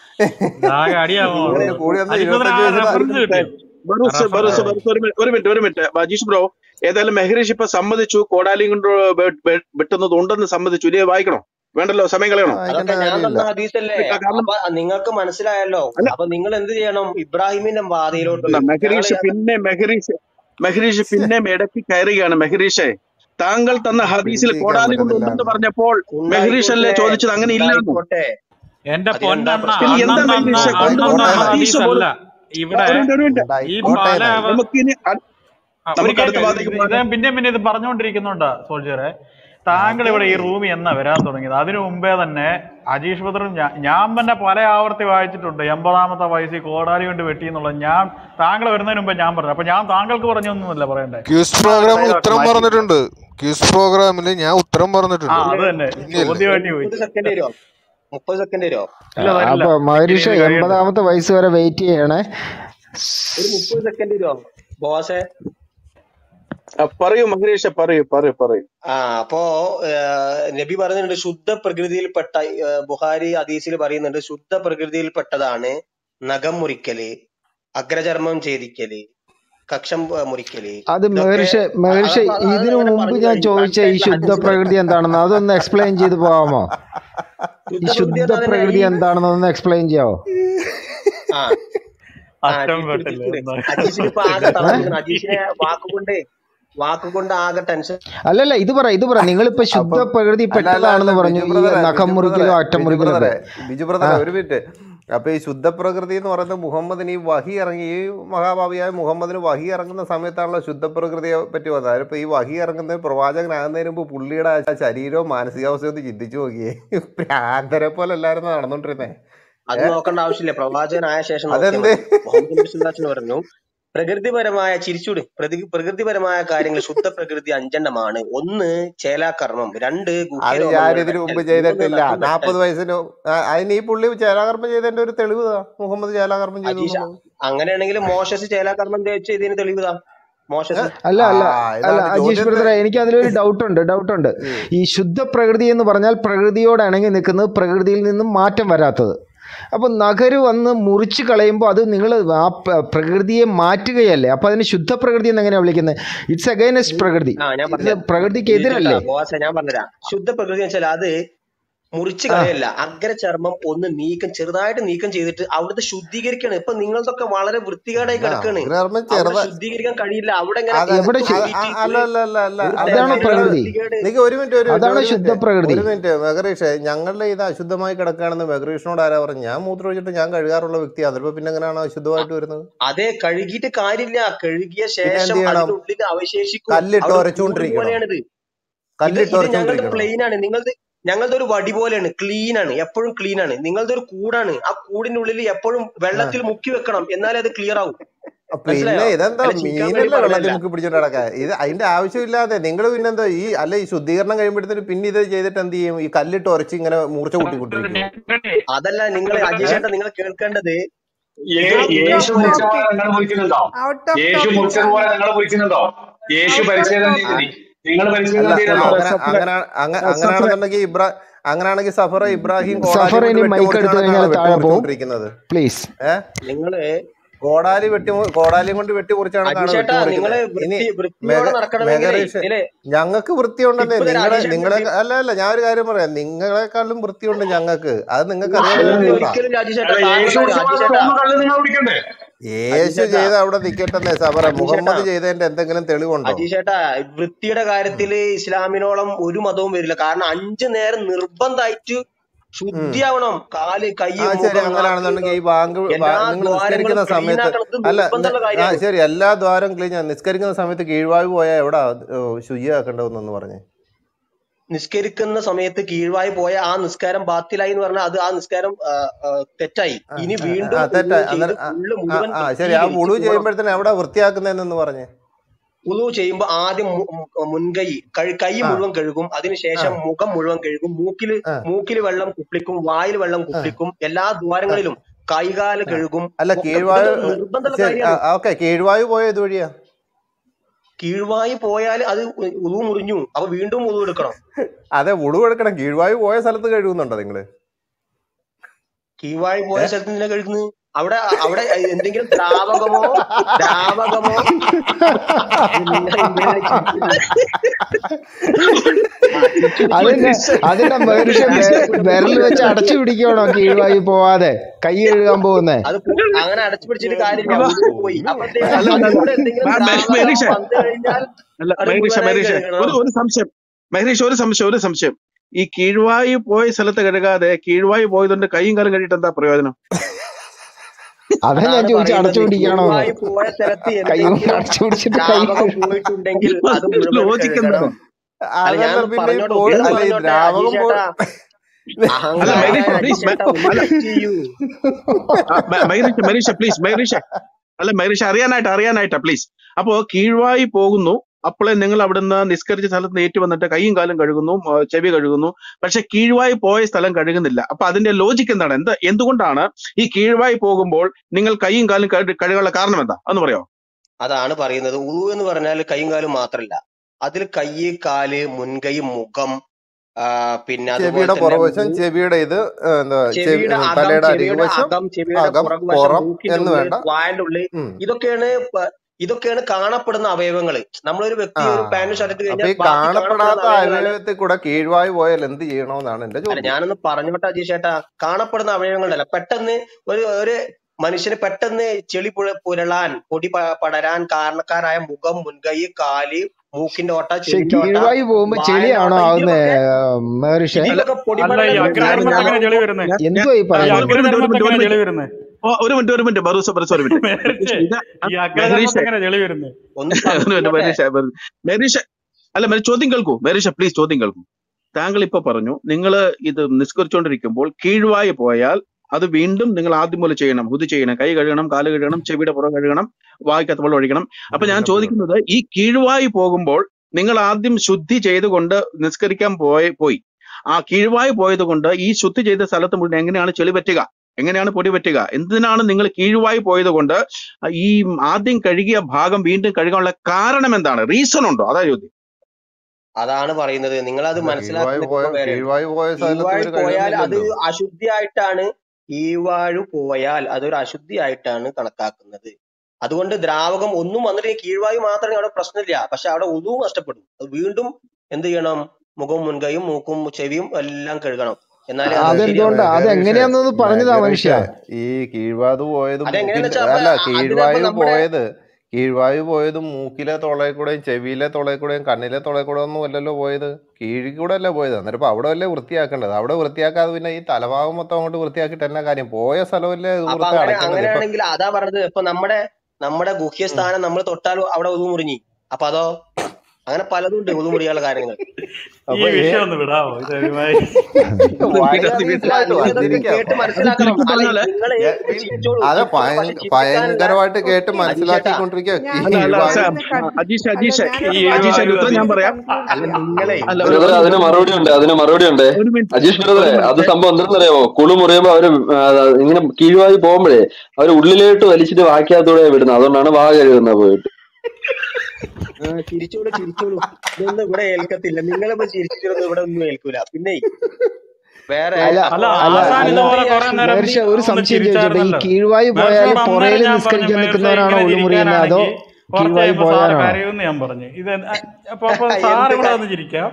ഇതാകെ അടിയാവോ നിങ്ങള് കുഞ്ഞിന് കൂടി വന്ന് അജിത് ബ്രദർ ആ ഇരുപത്തഞ്ച് വയസ്സ് റെഫറൻസ് കിട്ടിയോ ബറൂസ് റെഫറൻസ് ബറൂസ് ഏ ബറൂസ് ഒരു മിനിറ്റ് ഒരു മിനിറ്റ് ഒരു മിനിറ്റ് അജീഷ് ബ്രോ ഏതായാലും മെഹ്രീഷ് ഇപ്പൊ സമ്മതിച്ചു കോടാലിയും കൊണ്ട് വെ- വെ- വെട്ടുന്നത് ഉണ്ടെന്ന് സമ്മതിച്ചു ഇനി വായിക്കണോ വേണ്ടല്ലോ സമയം ആ, കളയണോ വായിക്കേണ്ട അതൊക്കെ ഞാൻ കാര്യമില്ല തന്ന ഹദീസല്ലേ ആ, കാരണം അപ്പൊ നിങ്ങൾക്ക് മനസ്സിലായല്ലോ അല്ല അപ്പൊ നിങ്ങൾ എന്ത് ചെയ്യണം ഇബ്രാഹിമിന്റെ പാതയിലോട്ട് എന്താ വരും ഞങ്ങൾ മെഹരീഷ് പിന്നെ മെഹരീഷ് മെഹരീഷ് പിന്നെ ഇടയ്ക്ക് കയറുകയാണ് മെഹരീഷെ താങ്കൾ തന്ന ഹദീസിൽ പിടിച്ചിരിക്കാൻ കോടാലി കൊണ്ട് പറ്റത്തില്ല ഉണ്ടെന്ന് പറഞ്ഞപ്പോൾ മെഹരീഷ് അല്ലേ ഉണ്ടായിക്കോട്ടെ ചോദിച്ചത് അങ്ങനെ ഇല്ലെന്ന് ഉണ്ടായിക്കോട്ടെ എന്റെ അതിനെന്താ പൊന്നണ്ണ പ്രശ്നം പിന്നെ അണ്ണൻ എന്താ തന്ന മെഹരീഷ് അണ്ണൻ കൊണ്ടുവന്ന തന്ന ഹദീസ് ഹദീസ് പോലും അല്ല ഇവിടെ ഒരു മിനിറ്റ് ഒരു മിനിറ്റ് ഈ ഉണ്ടായിക്കോട്ടെ പല എന്നാണ് അവ- നമുക്കിനി അ- ആ, ഒരു നമുക്ക് അടുത്ത കേക്ക് ഭാഗത്തേക്ക് ഇത് പോകാം പിന്നെ പിന്നെ ഇത് പറഞ്ഞുകൊണ്ടിരിക്കുന്നുണ്ടാ സോൾജറെ താങ്കൾ ഇവിടെ ഈ റൂമിൽ എന്നാ വരാൻ തുടങ്ങിയത് അതിനു മുമ്പേ തന്നെ അജീഷ് ബദറും ഞാ- ഞാൻ തന്നെ പല ആവർത്തി വായിച്ചിട്ടുണ്ട് എൺപതാമത്തെ വയസ്സിൽ കോടാലി കൊണ്ട് വെട്ടി എന്നുള്ളത് ഞാൻ താങ്കൾ വരുന്നതിന് മുമ്പേ ഞാൻ പറഞ്ഞു അപ്പൊ ഞാൻ താങ്കൾക്ക് പറഞ്ഞൊന്നുമല്ല പറയണ്ടേ ക്യൂസ് ആ പ്രോഗ്രാമിൽ ഡയലോഗ് ഉത്തരം മാറ്റി പറഞ്ഞിട്ടുണ്ട് ക്യൂസ് പ്രോഗ്രാമിൽ ഞാൻ ഉത്തരം ആ പറഞ്ഞിട്ടുണ്ട് അത് തന്നെ പിന്നെയല്ലേ ചോദ്യമായിട്ട് മുപ്പത് ചോദിച്ചു സെക്കൻഡ് തരുമോ മുപ്പത് സെക്കൻഡ് തരുമോ ഇല്ല തരില്ല അപ്പൊ നിക്ക് മഹരീഷ ഇത് കഴിയട്ടെ എൺപതാമത്തെ വയസ്സ് വരെ വെയിറ്റ് ചെയ്യണേ ഒരു മുപ്പത് സെക്കൻഡ് തരുമോ ബോസെ ആ, പറയൂ മഹരീഷ പറയൂ പറയൂ പറയൂ ആ അപ്പോ ഏഹ്, നബി പറയുന്നുണ്ട് ശുദ്ധ പ്രകൃതിയിൽപ്പെട്ട ഏഹ്, ബുഹാരി ഹദീസിൽ പറയുന്നുണ്ട് ശുദ്ധ പ്രകൃതിയിൽപ്പെട്ടതാണ് നഖം മുറിക്കല് അഗ്രചർമ്മം ഛേദിക്കല് കക്ഷം ഏഹ്, മുറിക്കല് അത് ഇതൊക്കെ മഹർഷ മഹർഷ അതൊക്കെ അത് ഇതിനു അങ്ങനെ മുമ്പ് പറഞ്ഞു ഞാൻ കഴിഞ്ഞു ചോദിച്ച കറക്റ്റ് ഈ ആയിട്ടുള്ള ശുദ്ധ ഹദീസ് പ്രകൃതി എന്താണെന്ന് അതൊന്ന് എക്സ്പ്ലെയിൻ ചെയ്ത് പോകാമോ ഈ ശുദ്ധ പ്രകൃതി ശുദ്ധ എന്ന് പറഞ്ഞാൽ പ്രകൃതി ഈ എന്താണെന്നൊന്ന് എക്സ്പ്ലെയിൻ ചെയ്യാവോ ആ ആ അറ്റം ജിക്കൂട് പെട്ടില്ല ജിക്കൂട് എന്താ അജീഷിന് ഇപ്പൊ ആകെ ഏ തളർന്നിരിക്കുന്നു അജീഷിനെ വാക്കുകൊണ്ട് വാക്കുകൊണ്ട് ആകെ ടെൻഷൻ അല്ലല്ല ഇത് പറ ഇത് പറ നിങ്ങളിപ്പോ ശുദ്ധ അപ്പം പ്രകൃതി അല്ല അല്ല അല്ല പെട്ടതാണെന്ന് പറഞ്ഞു ബിജു ഈ ബ്രദറെ നഖം ബിജു ബ്രദറെ മുറിക്കലും അറ്റം ബിജു മുറിക്കലും ഒക്കെ ബ്രദറെ ബിജു ആ ബ്രദറെ ഒരു മിനിറ്റ് അപ്പൊ ഈ ശുദ്ധ പ്രകൃതി എന്ന് പറയുന്നത് മുഹമ്മദിന് ഈ വഹി ഇറങ്ങി ഈ മഹാഭാവിയായ മുഹമ്മദിന് വഹി ഇറങ്ങുന്ന സമയത്താണല്ലോ ശുദ്ധ പ്രകൃതിയെ പറ്റി വന്നത് അതിപ്പോ ഈ വഹി ഇറങ്ങുന്നത് പ്രവാചകനാകുന്നതിന് മുമ്പ് പുള്ളിയുടെ ആ ശരീരവും മാനസികാവസ്ഥയും ഒന്ന് ചിന്തിച്ചു നോക്കിയേ ഭ്രാന്തരെ പോലെ അല്ലായിരുന്നു നടന്നോണ്ടിരുന്നേ അത് ഏ നോക്കേണ്ട ആവശ്യമില്ല പ്രവാചകനായ ശേഷം നോക്കിയാൽ അതെന്തേ മതി മുഹമ്മദ് നബി സുല്ലാസിന് പറഞ്ഞു പ്രകൃതിപരമായ ചിരിച്ചൂട് പ്രതി പ്രകൃതിപരമായ കാര്യങ്ങൾ ശുദ്ധ പ്രകൃതി അഞ്ചെണ്ണമാണ് ഒന്ന് ചേലാകർമ്മം രണ്ട് അത് ഗുഹ്യരോമങ്ങൾ ഞാൻ ഇതിനു വെട്ടൽ മുമ്പ് മൂന്ന് ചെയ്തിട്ടില്ല നഖം നാൽപ്പത് വെട്ടൽ വയസ്സിന് ആ, അതിന് ഈ പുള്ളി ചേലാകർമ്മം ചെയ്തതിന്റെ ഒരു തെളിവ് താ മുഹമ്മദ് ചേലാകർമ്മം ചെയ്തു അജീഷ എന്നുള്ളത് അങ്ങനെയാണെങ്കിൽ മോശസ് ചേലാകർമ്മം ചെയ്തതിന് തെളിവ് താ മോശസ് അല്ല ആ അല്ല അല്ല ഇതാണ് അജീഷ് ചോദ്യത്തെ ബ്രദറെ എനിക്ക് അതിലൊരു ഡൗട്ട് ഉണ്ട് ഡൗട്ട് ഉണ്ട് ഉം. ഈ ശുദ്ധ പ്രകൃതി എന്ന് പറഞ്ഞാൽ പ്രകൃതിയോട് ഇണങ്ങി നിൽക്കുന്നത് പ്രകൃതിയിൽ നിന്നും മാറ്റം വരാത്തത് അപ്പോൾ നഗര് വന്ന് മുറിച്ച് കളയുമ്പോൾ അത് നിങ്ങൾ ആ പ- പ്രകൃതിയെ മാറ്റുകയല്ലേ അപ്പോൾ അതിന് ശുദ്ധ പ്രകൃതി എന്ന് എങ്ങനെയാണ് വിളിക്കുന്നത് ഇറ്റ്സ് അഗൈനസ്റ്റ് പ്രകൃതി ആ ഞാൻ ഇത് പറഞ്ഞ പ്രകൃതിക്ക് ചേട്ടാ എതിരല്ലേ ബോസ ഞാൻ പറഞ്ഞുതരാം ശുദ്ധ പ്രകൃതി എന്ന് വെച്ചാൽ അത് മുറിച്ച് ആ കളയല്ല അഗ്രചർമ്മം ഒന്ന് നീക്കം ചെറുതായിട്ട് നീക്കം ചെയ്തിട്ട് അവിടുത്തെ ശുദ്ധീകരിക്കാണ് ഇപ്പൊ നിങ്ങളതൊക്കെ വളരെ വൃത്തികേടായി ആ കിടക്കാണ് അഗ്രകർമ്മം അവിടെ ചെറുത ശുദ്ധീകരിക്കാൻ കഴിയില്ല അവിടെ ഇങ്ങനെ അത് എവിടെ തൂത്ത് ശു- അത് ആ- തീറ്റിയിട്ട് അല്ല അല്ല അല്ല അല്ല ഒരു അത് അതാണോ തരത്തിലുള്ള ഞങ്ങള് പ്രകൃതി വൃത്തികേട് നിക്ക് ഒരു മിനിറ്റ് ഒരു മിനിറ്റ് അതാണോ ഒരു ശുദ്ധ മിനിറ്റ് പ്രകൃതി ഒരു മിനിറ്റ് മെഹറീഷ് ഞങ്ങളുടെ ഇത് അശുദ്ധമായി കിടക്കുകയാണെന്ന് മെഹറീഷിനോട് ആരാ പറഞ്ഞു ഞാൻ മൂത്രം ഒഴിച്ചിട്ട് ഞാൻ കഴുകാറുള്ള വ്യക്തിയാണ് അതിപ്പോ പിന്നെ എങ്ങനെയാണ് അശുദ്ധമായിട്ട് വരുന്നത് അതെ കഴുകിയിട്ട് കാര്യമില്ല കഴുകിയ പിന്നെ ശേഷം എന്ത് ചെയ്യണം അതിനുള്ളിൽ അവശേഷിക്കും കല്ലിട്ട് അവിടെ ഒരു കൂട് ഉരച്ചുകൊണ്ടിരിക്കണം പോലെയാണിത് ഇത് കല്ലിട്ട് ഇത് ഞങ്ങളുടെ ഉരച്ചുകൊണ്ടിരിക്കണം പ്ലെയിൻ ആണ് നിങ്ങളത് ഞങ്ങളുടെ ഒരു വടി പോലെയാണ് ക്ലീൻ ആണ് എപ്പോഴും ക്ലീൻ ആണ് നിങ്ങളുടെ ഒരു കൂടാണ് ആ കൂടിന്റെ ഉള്ളിൽ എപ്പോഴും ആ. വെള്ളത്തിൽ മുക്കി വെക്കണം എന്നാലേ അത് ക്ലിയർ ആവും പിന്നെ മനസ്സിലായോ ഇതെന്താ അല്ല ചിരിക്കാൻ വേണ്ടി മീനല്ലേ വെള്ളത്തിൽ പറഞ്ഞതല്ല മുക്കി പിടിച്ചോണ്ട് നടക്കാൻ ഇത് അതിന്റെ ആവശ്യമില്ലാതെ നിങ്ങൾ പിന്നെന്താ ഈ അല്ല ഈ ശുദ്ധീകരണം കഴിയുമ്പോഴത്തേന് പിന്നെ ഇത് ചെയ്തിട്ട് എന്ത് ചെയ്യും ഈ കല്ലിട്ട് ഉരച്ച് ഇങ്ങനെ മൂർച്ച കൂട്ടിക്കൊണ്ടിരിക്കുമോ അതല്ല നിങ്ങൾ അജീഷേട്ട നിങ്ങൾ കേൾക്കേണ്ടത് യേ- ഇത് യേശു ഔട്ട് മുറിച്ച ഓഫ് പോലെ ടോപ്പിക് നിങ്ങൾ മുറിക്കുന്നുണ്ടോ ഔട്ട് ഓഫ് യേശു ടോപ്പിക് മുറിച്ചത് ആണ് പോലെ നിങ്ങൾ മുറിക്കുന്നുണ്ടോ യേശു ഔട്ട് ഓഫ് പരിച്ഛേദന ടോപ്പിക് ചെയ്തില്ലേ നിങ്ങൾ അല്ല പരിച്ഛേദന അല്ല ചെയ്തല്ലോ അങ്ങനെ സഫറെ അങ്ങനെ അങ്ങ- സഫറെ അങ്ങനെയാണെന്നുണ്ടെങ്കിൽ ഇബ്രാ അങ്ങനെയാണെങ്കിൽ സഫറ ഇബ്രാഹിം കോടാലി സഫർ കൊണ്ട് ഇനി മൈക്ക് എടുത്തു വെട്ടിമുറിച്ചാണ് കഴിഞ്ഞാൽ വെട്ടി താഴെ പോവും മുറിച്ചുകൊണ്ടിരിക്കുന്നത് പ്ലീസ് ഏഹ് നിങ്ങള് കോടാലി വെട്ടി മു- കോടാലിയും കൊണ്ട് വെട്ടി മുറിച്ചാണ് അജീഷേട്ടാ നിങ്ങള് വെട്ടിമുറിക്കുന്നത് ഇനി വൃത്തി വൃത്തിയോടെ മെഗ നടക്കണമെങ്കിലേ മെഗറീഷ് ഇതില് ഞങ്ങൾക്ക് വൃത്തിയുണ്ടെന്നേ ഇപ്പൊ നിങ്ങളെ അജീഷേട്ടൻ നിങ്ങളെ അല്ല അല്ല ഞാൻ ഒരു കാര്യം പറയാം നിങ്ങളെക്കാളും വൃത്തിയുണ്ട് ഞങ്ങൾക്ക് അത് നിങ്ങൾക്ക് അറിയാതെ വൃത്തി വൃത്തിയുണ്ടാ ഒരിക്കലും അജീഷേട്ടാ അല്ല യേശു താങ്കൾ മുറിച്ച പോലെ അജീഷേട്ടാ റൂമ് കള്ള് നിങ്ങൾ കുടിക്കണ്ടേ യേശു അജീഷേട്ടാ ചെയ്ത് അവിടെ നിൽക്കട്ടെന്നേ സബറ അജീഷേട്ടാ മുഹമ്മദ് ചെയ്തതിന്റെ എന്തെങ്കിലും തെളിവുണ്ടോ അജീഷേട്ടാ വൃത്തിയുടെ കാര്യത്തില് ഇസ്ലാമിനോളം ഒരു മതവും വരില്ല കാരണം അഞ്ചു നേരം നിർബന്ധമായിട്ട് ഉം. ശുദ്ധിയാവണം കാല് കൈ ആ ശരി മുഖം നാക്ക് അങ്ങനെയാണെന്നുണ്ടെങ്കിൽ ഈ ബാങ്ക് എല്ലാ നിങ്ങൾ ദ്വാരങ്ങളും നിസ്കരിക്കുന്ന ക്ലീൻ സമയത്ത് ആക്കണത് അല്ല നിർബന്ധമുള്ള ന- ആ കാര്യമാണ് ശരി എല്ലാ ദ്വാരം ക്ലീൻ നിസ്കരിക്കുന്ന സമയത്ത് കീഴ്വായു പോയാൽ എവിടാ ശുചിയാക്കേണ്ടതെന്നൊന്ന് പറഞ്ഞേ നിസ്കരിക്കുന്ന സമയത്ത് കീഴ്വായി പോയ ആ നിസ്കാരം ബാത്തിലായി എന്ന് പറഞ്ഞാൽ അത് ആ നിസ്കാരം ആ, ആ, തെറ്റായി ആ ഇനി ആ, വീണ്ടും ആ ഉളു തെറ്റാ ചെയ്ത് അന്നേരം ആ ഫുള്ള് ആ മുഴുവൻ ആ, ശരി ആ വൃത്തീകരിച്ച് മുളു പോകണം ചെയ്യുമ്പോഴത്തേന് എവിടെ വൃത്തിയാക്കുന്നതെന്നൊന്ന് പറഞ്ഞേ ഉളു ചെയ്യുമ്പോ ആദ്യം മു- മു- മുൻകൈ കഴി കൈ ആ മുഴുവൻ കഴുകും ആ അതിനുശേഷം മുഖം മുഴുവൻ കഴുകും മൂക്കില് ആ മൂക്കില് വെള്ളം കുപ്പിളിക്കും വായിൽ വെള്ളം ആ കുപ്പിളിക്കും എല്ലാ ആ ദ്വാരങ്ങളിലും കൈകാല് ആ. കഴുകും അല്ല ഒക്കെ കീഴ്വായു ഇതൊക്കെ നിർബന്ധമുള്ള ശരി കാര്യമാണ് ഓക്കെ കീഴ്വായു പോയ ഇത് വഴിയാ കീഴ്വായി പോയാൽ അത് ഉളു മുറിഞ്ഞു അപ്പൊ വീണ്ടും ഉളു എടുക്കണം അതെ ഉളു എടുക്കണം കീഴ്വായു പോയ സ്ഥലത്ത് കഴുകുന്നുണ്ടോ നിങ്ങള് കീഴ്വായി പോയ ഏ സ്ഥലത്ത് നിന്നെ കഴുകുന്നത് അവിടെ അവിടെ എന്തെങ്കിലും ദ്രാവകമോ ദ്രാവകമോ നിങ്ങൾ എന്തിനാണ് ചിരിക്കുന്നത്? ആ ചിരിച്ചു അതിന്റെ അതിന്റെ മനുഷ്യ വിരൽ വെച്ച് അടച്ചു പിടിക്കണോ കീഴ്വായി പോവാതെ കൈ കഴുകാൻ പോകുന്നേ അത് പോ- അങ്ങനെ അടച്ചു പിടിച്ചിട്ട് കാര്യമില്ല അല്ല ഉളു പോയി അപ്പഴത്തേക്ക് അല്ല അല്ല അതിലൂടെ എന്തെങ്കിലും ആ, മെ- ദ്രാവകം മെഹരീഷ വന്നു കഴിഞ്ഞാൽ അല്ല അത് മെഹരീഷ മുഴുവനായി മെഹരീഷ ഒരു കഴുകണം ഒരു സംശയം മെഹരീഷ് ഒരു സംശയം ഒരു സംശയം ഈ കീഴ്വായി പോയ സ്ഥലത്ത് കഴുകാതെ കീഴ്വായി പോയതുകൊണ്ട് കൈയും കാലും കഴിയിട്ട് എന്താ പ്രയോജനം അതാ ഞാൻ അതാണ് ചോദിച്ചു അടച്ചു പറയുന്നത് പിടിക്കണോന്ന് കീഴ്വായി പോയ സ്ഥലത്ത് കൈ കൊണ്ട് എന്തെങ്കിലും അടച്ചു പിടിച്ചിട്ട് കൈ ദ്രാവകം പോയിട്ടുണ്ടെങ്കിൽ അത് മുഴുവൻ ലോജിക് കഴുകണം എന്താണ് അല്ല അതല്ല ഞാനൊന്ന് പിന്നെ ഈ പറഞ്ഞോട്ടെ പോ ഒന്ന് അല്ല ഈ പറഞ്ഞോട്ടെ ദ്രാവകം അജീഷ് പോ ചേട്ടാ അല്ല അഹങ്കാരനായ മെഹരീഷ അജീഷ് പ്ലീസ് ചേട്ടാ ഒന്ന് അല്ല ചെക്ക് ചെയ്യൂ മെഹരീഷ മെഹരീഷ പ്ലീസ് മെഹരീഷ അല്ല മെഹരീഷ അറിയാനായിട്ട് അറിയാനായിട്ടാ പ്ലീസ് അപ്പോ കീഴ്വായി പോകുന്നു അപ്പോളെ നിങ്ങൾ അവിടുന്ന് നിസ്കരിച്ച സ്ഥലത്ത് നിന്ന് ഏറ്റു വന്നിട്ട് കൈയും കാലും കഴുകുന്നു ആ, ചെവി കഴുകുന്നു പക്ഷെ കീഴ്വായി പോയ സ്ഥലം കഴുകുന്നില്ല അപ്പൊ അതിന്റെ ലോജിക്ക് എന്താണ് എന്ത് എന്തുകൊണ്ടാണ് ഈ കീഴ്വായി പോകുമ്പോൾ നിങ്ങൾ കൈയും കാലും കഴു- കഴുകാനുള്ള കാരണം എന്താ എന്ന് പറയോ അതാണ് പറയുന്നത് ഉളു എന്ന് പറഞ്ഞാൽ കൈയും കാലും മാത്രല്ല അതിൽ കൈ കാല് മുൻകൈ മുഖം ആ, പിന്നെ അതുപോലെ ചെവിയുടെ തന്നെ പുറവശം മൂ- ചെവിയുടെ ഇത് ഏ, എന്താ ചെവി ചെവിയുടെ അകം തലയുടെ ചെവിയുടെ അരികുവശം അകം ചെവിയുടെ അകം പുറകുവശം പുറം മൂക്കിന്റെ എന്ന് ഉള്ളിൽ വേണ്ട വായന്റെ ഉള്ളിൽ ഉം. ഇതൊക്കെയാണ് പ- ഇതൊക്കെയാണ് കാണപ്പെടുന്ന അവയവങ്ങൾ നമ്മളൊരു ആ വ്യക്തി ഒരു പാന്റ് ഷർട്ട് ഇട്ട് അപ്പൊ കഴിഞ്ഞാൽ ഈ ബാക്കി കാണപ്പെടുന്ന കാണപ്പെടാത്ത അവയവങ്ങളാണ് അവയവത്തിൽ കൂടെ കീഴ്വായു പോയാൽ എന്ത് ചെയ്യണമെന്നാണ് എന്റെ അല്ല ചോദ്യം ഞാനൊന്ന് പറഞ്ഞോട്ടെ അജീഷ് ചേട്ടാ കാണപ്പെടുന്ന അവയവങ്ങളല്ല പെട്ടെന്ന് ഒരു ഒരു മനുഷ്യന് പെട്ടെന്ന് ചെളി പുഴ പുരളാൻ പൊടി പ- പടരാൻ കാരണക്കാരായ മുഖം മുൻകൈ കാല് മൂക്കിന്റെ ഓട്ട പക്ഷെ ചെവിന്റെ ഓട്ട കീഴ്വായി പോകുമ്പോ വായന്റെ ചെളിയാണോ ഓട്ട ആവുന്നേ ഇതിലൊക്കെ മഹർഷെ അല്ല ഇതിലൊക്കെ പൊടി അല്ല ഈ പടരാൻ ഞാൻ കാരണം അഗ്രചർമ്മത്ത് ഞാൻ എങ്ങനെ ചെളി വരുന്നത് ഞാൻ ഞാൻ- എന്തുവാ ഈ ഈ അല്ല, ഒരു പറയുന്നത് ഒരു മിനിറ്റ് ഒരു അഗ്രചർമ്മത്ത് മിനിറ്റ് ഒരു എങ്ങനെ ചെളി മിനിറ്റ് വരുന്നത് ഓ, ഒരു മിനിറ്റ് ഒരു മിനിറ്റ് ബറൂസ ബറൂസ ഒരു മിനിറ്റ് മേരിച്ച് ഇത് ഈ അഗ്രചർമ്മത്ത് മെഹരീഷ് എങ്ങനെ ചെളി വരുന്നത് ഒന്ന് ഒരു മിനിറ്റ് പറഞ്ഞോട്ടെ മെഹരീഷ മെഹരീഷ അല്ല മെഹരീഷ് ചോദ്യം കേൾക്കൂ മെഹരീഷ പ്ലീസ് ചോദ്യം കേൾക്കൂ താങ്കൾ ഇപ്പൊ പറഞ്ഞു നിങ്ങൾ ഇത് നിസ്കരിച്ചുകൊണ്ടിരിക്കുമ്പോൾ കീഴ്വായി പോയാൽ അത് വീണ്ടും നിങ്ങൾ ആദ്യം പോലെ ചെയ്യണം ഹുദ് ചെയ്യണം കൈ കഴുകണം കാല് കഴുകണം ചെവിയുടെ പുറം കഴുകണം വായിക്കത്ത് വെള്ളം ഒഴിക്കണം അപ്പൊ ഞാൻ ഇതിന്റെ പുറം ചോദിക്കുന്നത് ഈ കീഴ്വായി പോകുമ്പോൾ നിങ്ങൾ ആദ്യം ശുദ്ധി ചെയ്തുകൊണ്ട് നിസ്കരിക്കാൻ പോയി പോയി ആ കീഴ്വായി പോയത് കൊണ്ട് ഈ ശുദ്ധി ചെയ്ത സ്ഥലത്ത് മുഴുവൻ എങ്ങനെയാണ് ചെളി പറ്റുക എങ്ങനെയാണ് പൊടി പറ്റുക എന്തിനാണ് നിങ്ങൾ കീഴ്വായി പോയത് കൊണ്ട് ഈ ആദ്യം കഴുകിയ ഭാഗം വീണ്ടും കഴുകാനുള്ള കാരണം എന്താണ് റീസൺ ഉണ്ടോ അതാ ചോദ്യം അതാണ് പറയുന്നത് നിങ്ങൾ അത് അല്ല കീഴ്വായു മനസ്സിലാക്കുന്ന പോയ ഇപ്പം വേറെ കീഴ്വായു പോയ സ്ഥലത്ത് കീഴ്വാഴ് ഇവര് പോയാൽ അത് കഴുകുന്നില്ലല്ലോ അശുദ്ധിയായിട്ടാണ് കീഴ്വാഴ് പോയാൽ അതൊരു അശുദ്ധിയായിട്ടാണ് കണക്കാക്കുന്നത് അതുകൊണ്ട് ദ്രാവകം ഒന്നും വന്നിട്ട് കീഴ്വായു മാത്രമേ അവിടെ പ്രശ്നമില്ല പക്ഷെ അവിടെ ഒന്നും നഷ്ടപ്പെടും അത് വീണ്ടും എന്ത് ചെയ്യണം മുഖവും മുൻകൈയും മൂക്കും ചെവിയും എല്ലാം കഴുകണം എന്നാലേ അത് അല്ല ശരിയാവും അതെന്തുകൊണ്ടാ അത് മെഹറീഷേ എങ്ങനെയാന്നൊന്ന് പറഞ്ഞതാ മനുഷ്യ മെഹറീഷേ ഈ കീഴ്വാതു പോയത് അതെങ്ങനെയാന്ന് മൂക്കിൽ വെച്ചാൽ അപ്പൊ അല്ല അതിനപ്പോ കീഴ്വായു നമ്മുടെ പോയത് കീഴ്വായു പോയത് മൂക്കിലെ തൊളയിൽ കൂടെയും ചെവിയിലെ തൊളയിൽ കൂടെയും കണ്ണിലെ തൊളയിൽ കൂടെ ഒന്നും അല്ലല്ലോ പോയത് കീഴിൽ കൂടെ അല്ലേ പോയത് അന്നേരം ഇപ്പൊ അവിടെ അല്ലേ വൃത്തിയാക്കേണ്ടത് അവിടെ വൃത്തിയാക്കാതെ പിന്നെ ഈ തലഭാഗം മൊത്തം അങ്ങോട്ട് വൃത്തിയാക്കിയിട്ട് എന്നാ കാര്യം പോയ സ്ഥലമല്ലേ അപ്പൊ സുഹൃത്തെ അങ്ങനെ അടയ്ക്കേണ്ടത് ഇപ്പൊ അങ്ങനെയാണെങ്കിൽ അതാ പറഞ്ഞത് ഇപ്പൊ നമ്മുടെ നമ്മുടെ ഗുഹ്യസ്ഥാനം നമ്മൾ തൊട്ടാൽ അവിടെ ഒതു മുറിഞ്ഞി അപ്പൊ അതോ അങ്ങനെ പലതും ഉണ്ട് ഒതു മുറിയാനുള്ള കാര്യങ്ങൾ ഈ അപ്പൊ ഏ വിഷയം ഒന്ന് വിടാവോ ഇത് ഒരുമാതിരി അല്ല വളരെ നിങ്ങൾ ഈസി ആയിട്ട് ഇതൊക്കെ കേട്ട് വന്നിരിക്കാം മനസ്സിലാക്കണം അത് അല്ല പറഞ്ഞാല് നിങ്ങൾ ഏ, പിന്നെ ചിരിച്ചോളൂ അത് ചിരിച്ചോളൂ പക്ഷെ ഭയ- ചിരിപ്പിക്കാനല്ല ഭയങ്കരമായിട്ട് കേട്ട് അജീഷേട്ടാ മനസ്സിലാക്കിക്കൊണ്ടിരിക്കുക ഞാൻ അല്ല അല്ല കീഴ്വായു സാർ ഞാനൊന്ന് കൺ അജീഷ് അല്ല അജീഷ് ഞാനൊന്ന് ഈ അജീഷ് വളരെ അതിന് ഉത്തരം ഞാൻ കീഴ്വായു പറയാം കൺക്ലൂഡ് അല്ല ചെയ്യാം നിങ്ങളെ അല്ല ഒരു ബ്രദറെ ഒരു അതിന് ഒരു മറുപടി ഉണ്ട് അതിന് മറുപടി ഉണ്ട് ഒരു മിനിറ്റ് അജീഷ് ഒരു ബ്രദറെ അത് മിനിറ്റ് സംഭവം എന്തെന്നറിയാമോ കുളു മുറിയുമ്പോ അവര് ആ, ഇങ്ങനെ കീഴ്വായി പോകുമ്പോഴേ അവര് ഉള്ളിലോട്ട് വലിച്ചിട്ട് വാക്കിയകത്തൂടെ വിടുന്നത് അതുകൊണ്ടാണ് വാ കഴുകുന്നത് പോയിട്ട് ആ, ചിരിച്ചോളൂ ചിരിച്ചോളൂ ഇതൊന്നും ഇവിടെ ഏൽക്കത്തില്ല നിങ്ങളിപ്പോ ചിരിച്ചിട്ടൊന്നും ഇവിടെ ഒന്നും ഏൽക്കൂല പിന്നെ വേറെ അല്ല അപ്പൊ അല്ല അല്ല ആസാൻ അല്ല ഇതുപോലെ കുറെ നേരം മഹർഷ ഒരു ഒന്ന് സംശയം ചോദിച്ചോട്ടെ ഈ ചിരിച്ചായിരുന്നല്ലോ കീഴ്വായു പോയാൽ മേർഷയോട് അന്നേരം പുറയിൽ ഞാൻ പറഞ്ഞു നിസ്കരിക്കാൻ മേർഷ നിൽക്കുന്നവനാണോ ഇങ്ങനെ ഉള്ളു മുറിയുന്നത് അതോ ചിരിക്കാനാണെങ്കിൽ കുറച്ച് കീഴ്വായു കഴിയുമ്പോ സാറ് പോയാനാണോ കരയുമെന്ന് ഞാൻ പറഞ്ഞു ഇത് അ- അപ്പൊ അപ്പൊ സാർ എന്ത് ഇവിടെ ക- വന്ന് ചിരിക്കാം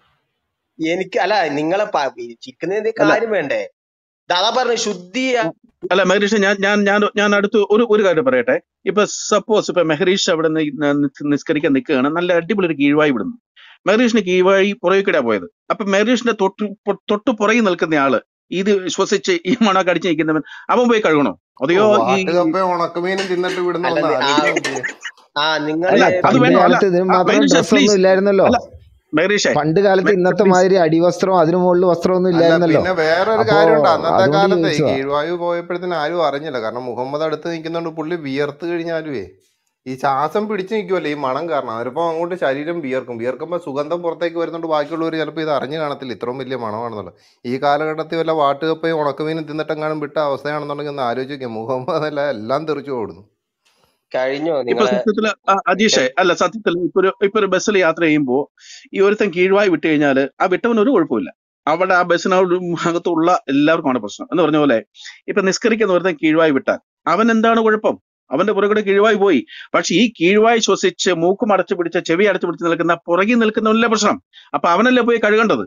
എനിക്ക് അല്ല നിങ്ങളെ ചിരിക്കുന്നതിന്റെ അല്ല കാര്യം വേണ്ടേ ദാദാ പറഞ്ഞു ശുദ്ധി അല്ല മെഹരീഷ് ഞാൻ ഞാൻ ഞാൻ ഞാൻ അടുത്ത് ഒരു ഒരു കാര്യം പറയട്ടെ ഇപ്പൊ സപ്പോസ് ഇപ്പൊ മെഹരീഷ് അവിടെ നിന്ന് നി- നിസ്കരിക്കാൻ നിൽക്കുകയാണ് നല്ല അടിപൊളി ഒരു കീഴ്വായി വിടുന്നു മെഹരീഷിന് കീഴ്വായി പുറകിക്കിടാ പോയത് അപ്പൊ മെഹരീഷിന്റെ തൊട്ട് പൊ- തൊട്ട് പുറകിൽ നിൽക്കുന്ന ആള് ഇത് ശ്വസിച്ച് ഈ മണമൊക്കെ അടിച്ച് നിൽക്കുന്നവൻ അവൻ പോയി കഴുകണോ അതെയോ ഈ വാട്ടുകപ്പയും ഉണക്കമീനും തിന്നിട്ട് വിടുന്ന അല്ല ഒന്ന് നി- ആ ആലോചിച്ച് നോക്കിയേ ആ നിങ്ങൾ അല്ല അല്ല അത് പണ്ട് വേണോ അല്ല കാലത്ത് ഇതിന് ആ, മാത്രം മെഹരീഷ് ഡ്രസ്സൊന്നും പ്ലീസ് ഇല്ലായിരുന്നല്ലോ അല്ല മെഹരീഷേ പണ്ട് കാലത്ത് മെഹരീഷ് ഇന്നത്തെ പ്ലീസ് മാതിരി അടിവസ്ത്രവും അതിനു മുകളിൽ വസ്ത്രമൊന്നും അല്ല ഇല്ലായിരുന്നല്ലോ പിന്നെ വേറൊരു അപ്പോ കാര്യമുണ്ട് അന്നത്തെ അതുകൊണ്ട് കാലത്ത് ഈ ചോദിച്ചതാ കീഴ്വായു പോയപ്പോഴത്തേന് ആരും അറിഞ്ഞില്ല കാരണം മുഹമ്മദ് അടുത്ത് നിൽക്കുന്നോണ്ട് പുള്ളി വിയർത്ത് കഴിഞ്ഞാലുവേ ഈ ശ്വാസം പിടിച്ചു നിൽക്കുമല്ലോ ഈ മണം കാരണം അതിപ്പോ അങ്ങോട്ട് ശരീരം വിയർക്കും വിയർക്കുമ്പോൾ സുഗന്ധം പുറത്തേക്ക് വരുന്നോണ്ട് ബാക്കിയുള്ളവർ ചിലപ്പോൾ ഇത് അറിഞ്ഞു കാണത്തില്ല ഇത്രയും വലിയ മണമാണെന്നുള്ളത് ഈ കാലഘട്ടത്തിൽ വല്ല വാട്ടുകപ്പയും ഉണക്കമീനും തിന്നിട്ടെങ്ങാനും വിട്ട അവസ്ഥയാണെന്നുണ്ടെങ്കിൽ ഒന്ന് ആലോചിക്കുക മുഹമ്മദ് അല്ല എല്ലാം തെറിച്ചു ഓടുന്നു കഴിഞ്ഞോ ഇപ്പൊ നിങ്ങളെ സത്യത്തില് ആ, അജീഷേ അല്ല സത്യത്തില് ഇപ്പൊ ഒരു ഇപ്പൊ ഒരു ബസ്സിൽ യാത്ര ചെയ്യുമ്പോ ഈ ഒരുത്തൻ കീഴ്വായി വിട്ട് കഴിഞ്ഞാല് ആ വിട്ടവന് ഒരു കുഴപ്പമില്ല അവിടെ ആ ബസ്സിനോട് അകത്തുള്ള എല്ലാവർക്കുമാണ് പ്രശ്നം എന്ന് പറഞ്ഞ പോലെ ഇപ്പൊ നിസ്കരിക്കുന്ന ഒരുത്തൻ കീഴ്വായി വിട്ടാൽ അവൻ എന്താണ് കുഴപ്പം അവന്റെ പുറകെ കീഴ്വായി പോയി പക്ഷെ ഈ കീഴ്വായി ശ്വസിച്ച് മൂക്കും അടച്ചു പിടിച്ച് ചെവി അടച്ചു പിടിച്ച് നിൽക്കുന്ന പുറകിൽ നിൽക്കുന്നവനല്ലേ പ്രശ്നം അപ്പൊ അവനല്ലേ പോയി കഴുകേണ്ടത്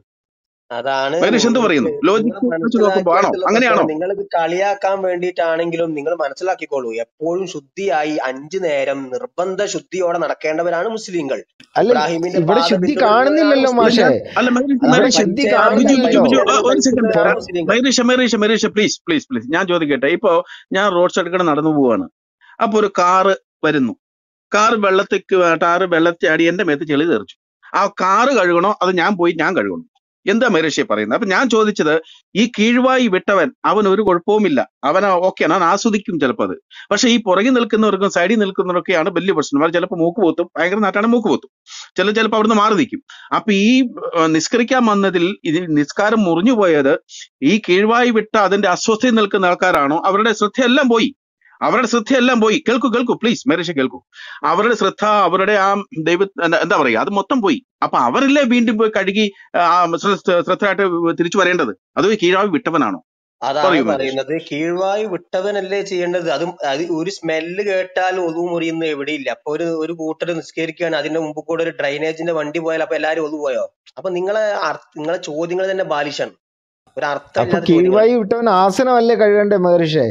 അതാണ് മഹരീഷ് എന്ത് നിങ്ങൾക്ക് പറയുന്നു നിങ്ങൾ ലോജിക്ക് വെച്ച് നോക്കുമ്പോ ആണോ മനസ്സിലാക്കിയിട്ടുള്ള അങ്ങനെയാണോ പ്രശ്നം നിങ്ങൾ ഇത് കളിയാക്കാൻ വേണ്ടിയിട്ടാണെങ്കിലും നിങ്ങൾ മനസ്സിലാക്കിക്കോളൂ എപ്പോഴും ശുദ്ധിയായി അഞ്ചു നേരം നിർബന്ധ ശുദ്ധിയോടെ നടക്കേണ്ടവരാണ് മുസ്ലിങ്ങൾ അല്ല ഇബ്രാഹിമിന്റെ ഇവിടെ പാത ശുദ്ധി പിന്തുടരുന്നവരാണ് കാണുന്നില്ലല്ലോ അല്ല മാഷേ മുസ്ലിങ്ങൾ ഞാൻ അല്ല മഹരീഷ് ഇവിടെ മഹരീഷ് ശുദ്ധി പഞ്ചേന്ദ്രിയ ബിജു ബിജു കാണുന്നില്ലല്ലോ ബിജു ആ, പഞ്ചേന്ദ്രിയങ്ങൾ ഒരു സെക്കൻഡ് ഭരിക്കുന്നവരാണ് മുസ്ലിങ്ങൾ Mahareesh Mahareesh Mahareesh please please please ഞാൻ ചോദിക്കട്ടെ ഇപ്പോ ഞാൻ റോഡ് സൈഡിൽ കൂടെ നടന്നു പോവാണ് അപ്പൊ ഒരു കാറ് വരുന്നു കാറ് വെള്ളത്തേക്ക് കാറ് വെള്ളത്തിൽ ആടി എന്റെ മേത്ത് ചെളി തെറിച്ചു ആ കാറ് കഴുകണോ അത് ഞാൻ പോയി ഞാൻ കഴുകണം എന്താ മഹരീഷെ പറയുന്നത് അപ്പൊ ഞാൻ ചോദിച്ചത് ഈ കീഴ്വായി വിട്ടവൻ അവൻ ഒരു കുഴപ്പവുമില്ല അവൻ ഓക്കെയാണ് അവൻ ആസ്വദിക്കും ചിലപ്പോൾ അത് പക്ഷെ ഈ പുറകിൽ നിൽക്കുന്നവർക്കും സൈഡിൽ നിൽക്കുന്നവർക്കൊക്കെയാണ് വലിയ പ്രശ്നം അവർ ചിലപ്പോൾ മൂക്ക് പോത്തും ഭയങ്കര നാട്ടാണ് മൂക്ക് പോത്തും ചില ചിലപ്പോൾ അവിടുന്ന് മാറി നിൽക്കും അപ്പൊ ഈ ഏഹ്, നിസ്കരിക്കാൻ വന്നതിൽ ഇത് നിസ്കാരം മുറിഞ്ഞു പോയത് ഈ കീഴ്വായി വിട്ട അതിന്റെ അസ്വസ്ഥയിൽ നിൽക്കുന്ന ആൾക്കാരാണോ അവരുടെ ശ്രദ്ധയെല്ലാം പോയി അവരുടെ ശ്രദ്ധയെല്ലാം പോയി കേൾക്കൂ കേൾക്കൂ പ്ലീസ് മേരിഷ കേൾക്കൂ അവരുടെ ശ്രദ്ധ അവരുടെ ആ ദൈവ എന്താ എന്താ പറയുക അത് മൊത്തം പോയി അപ്പൊ അവരല്ലേ വീണ്ടും പോയി കഴുകി ആ ശ്രദ്ധ- ശ്രദ്ധയായിട്ട് തിരിച്ചു വരേണ്ടത് അത് ഈ കീഴ്വായി വിട്ടവനാണോ അതാണ് പറയൂ മേരിഷ് പറയുന്നത് കീഴ്വായു വിട്ടവനല്ലേ ചെയ്യേണ്ടത് അതും അത് ഒരു സ്മെല്ല് കേട്ടാൽ ഒതു മുറിയുന്ന എവിടെയില്ല അപ്പൊ ഒരു ഒരു കൂട്ടർ നിസ്കരിക്കുകയാണ് അതിന്റെ മുമ്പ് കൂടെ ഒരു ഡ്രൈനേജിന്റെ വണ്ടി പോയാൽ അപ്പൊ എല്ലാരും ഒതു പോയോ അപ്പൊ നിങ്ങളെ അർത്ഥ- നിങ്ങളെ ചോദ്യങ്ങൾ തന്നെ ബാലിശാണ് ഒരു അപ്പൊ അർത്ഥമില്ലാത്ത ചോദ്യങ്ങൾ കീഴ്വായി വിട്ടവൻ ആസനമല്ലേ കഴുകണ്ടേ മഹർഷേ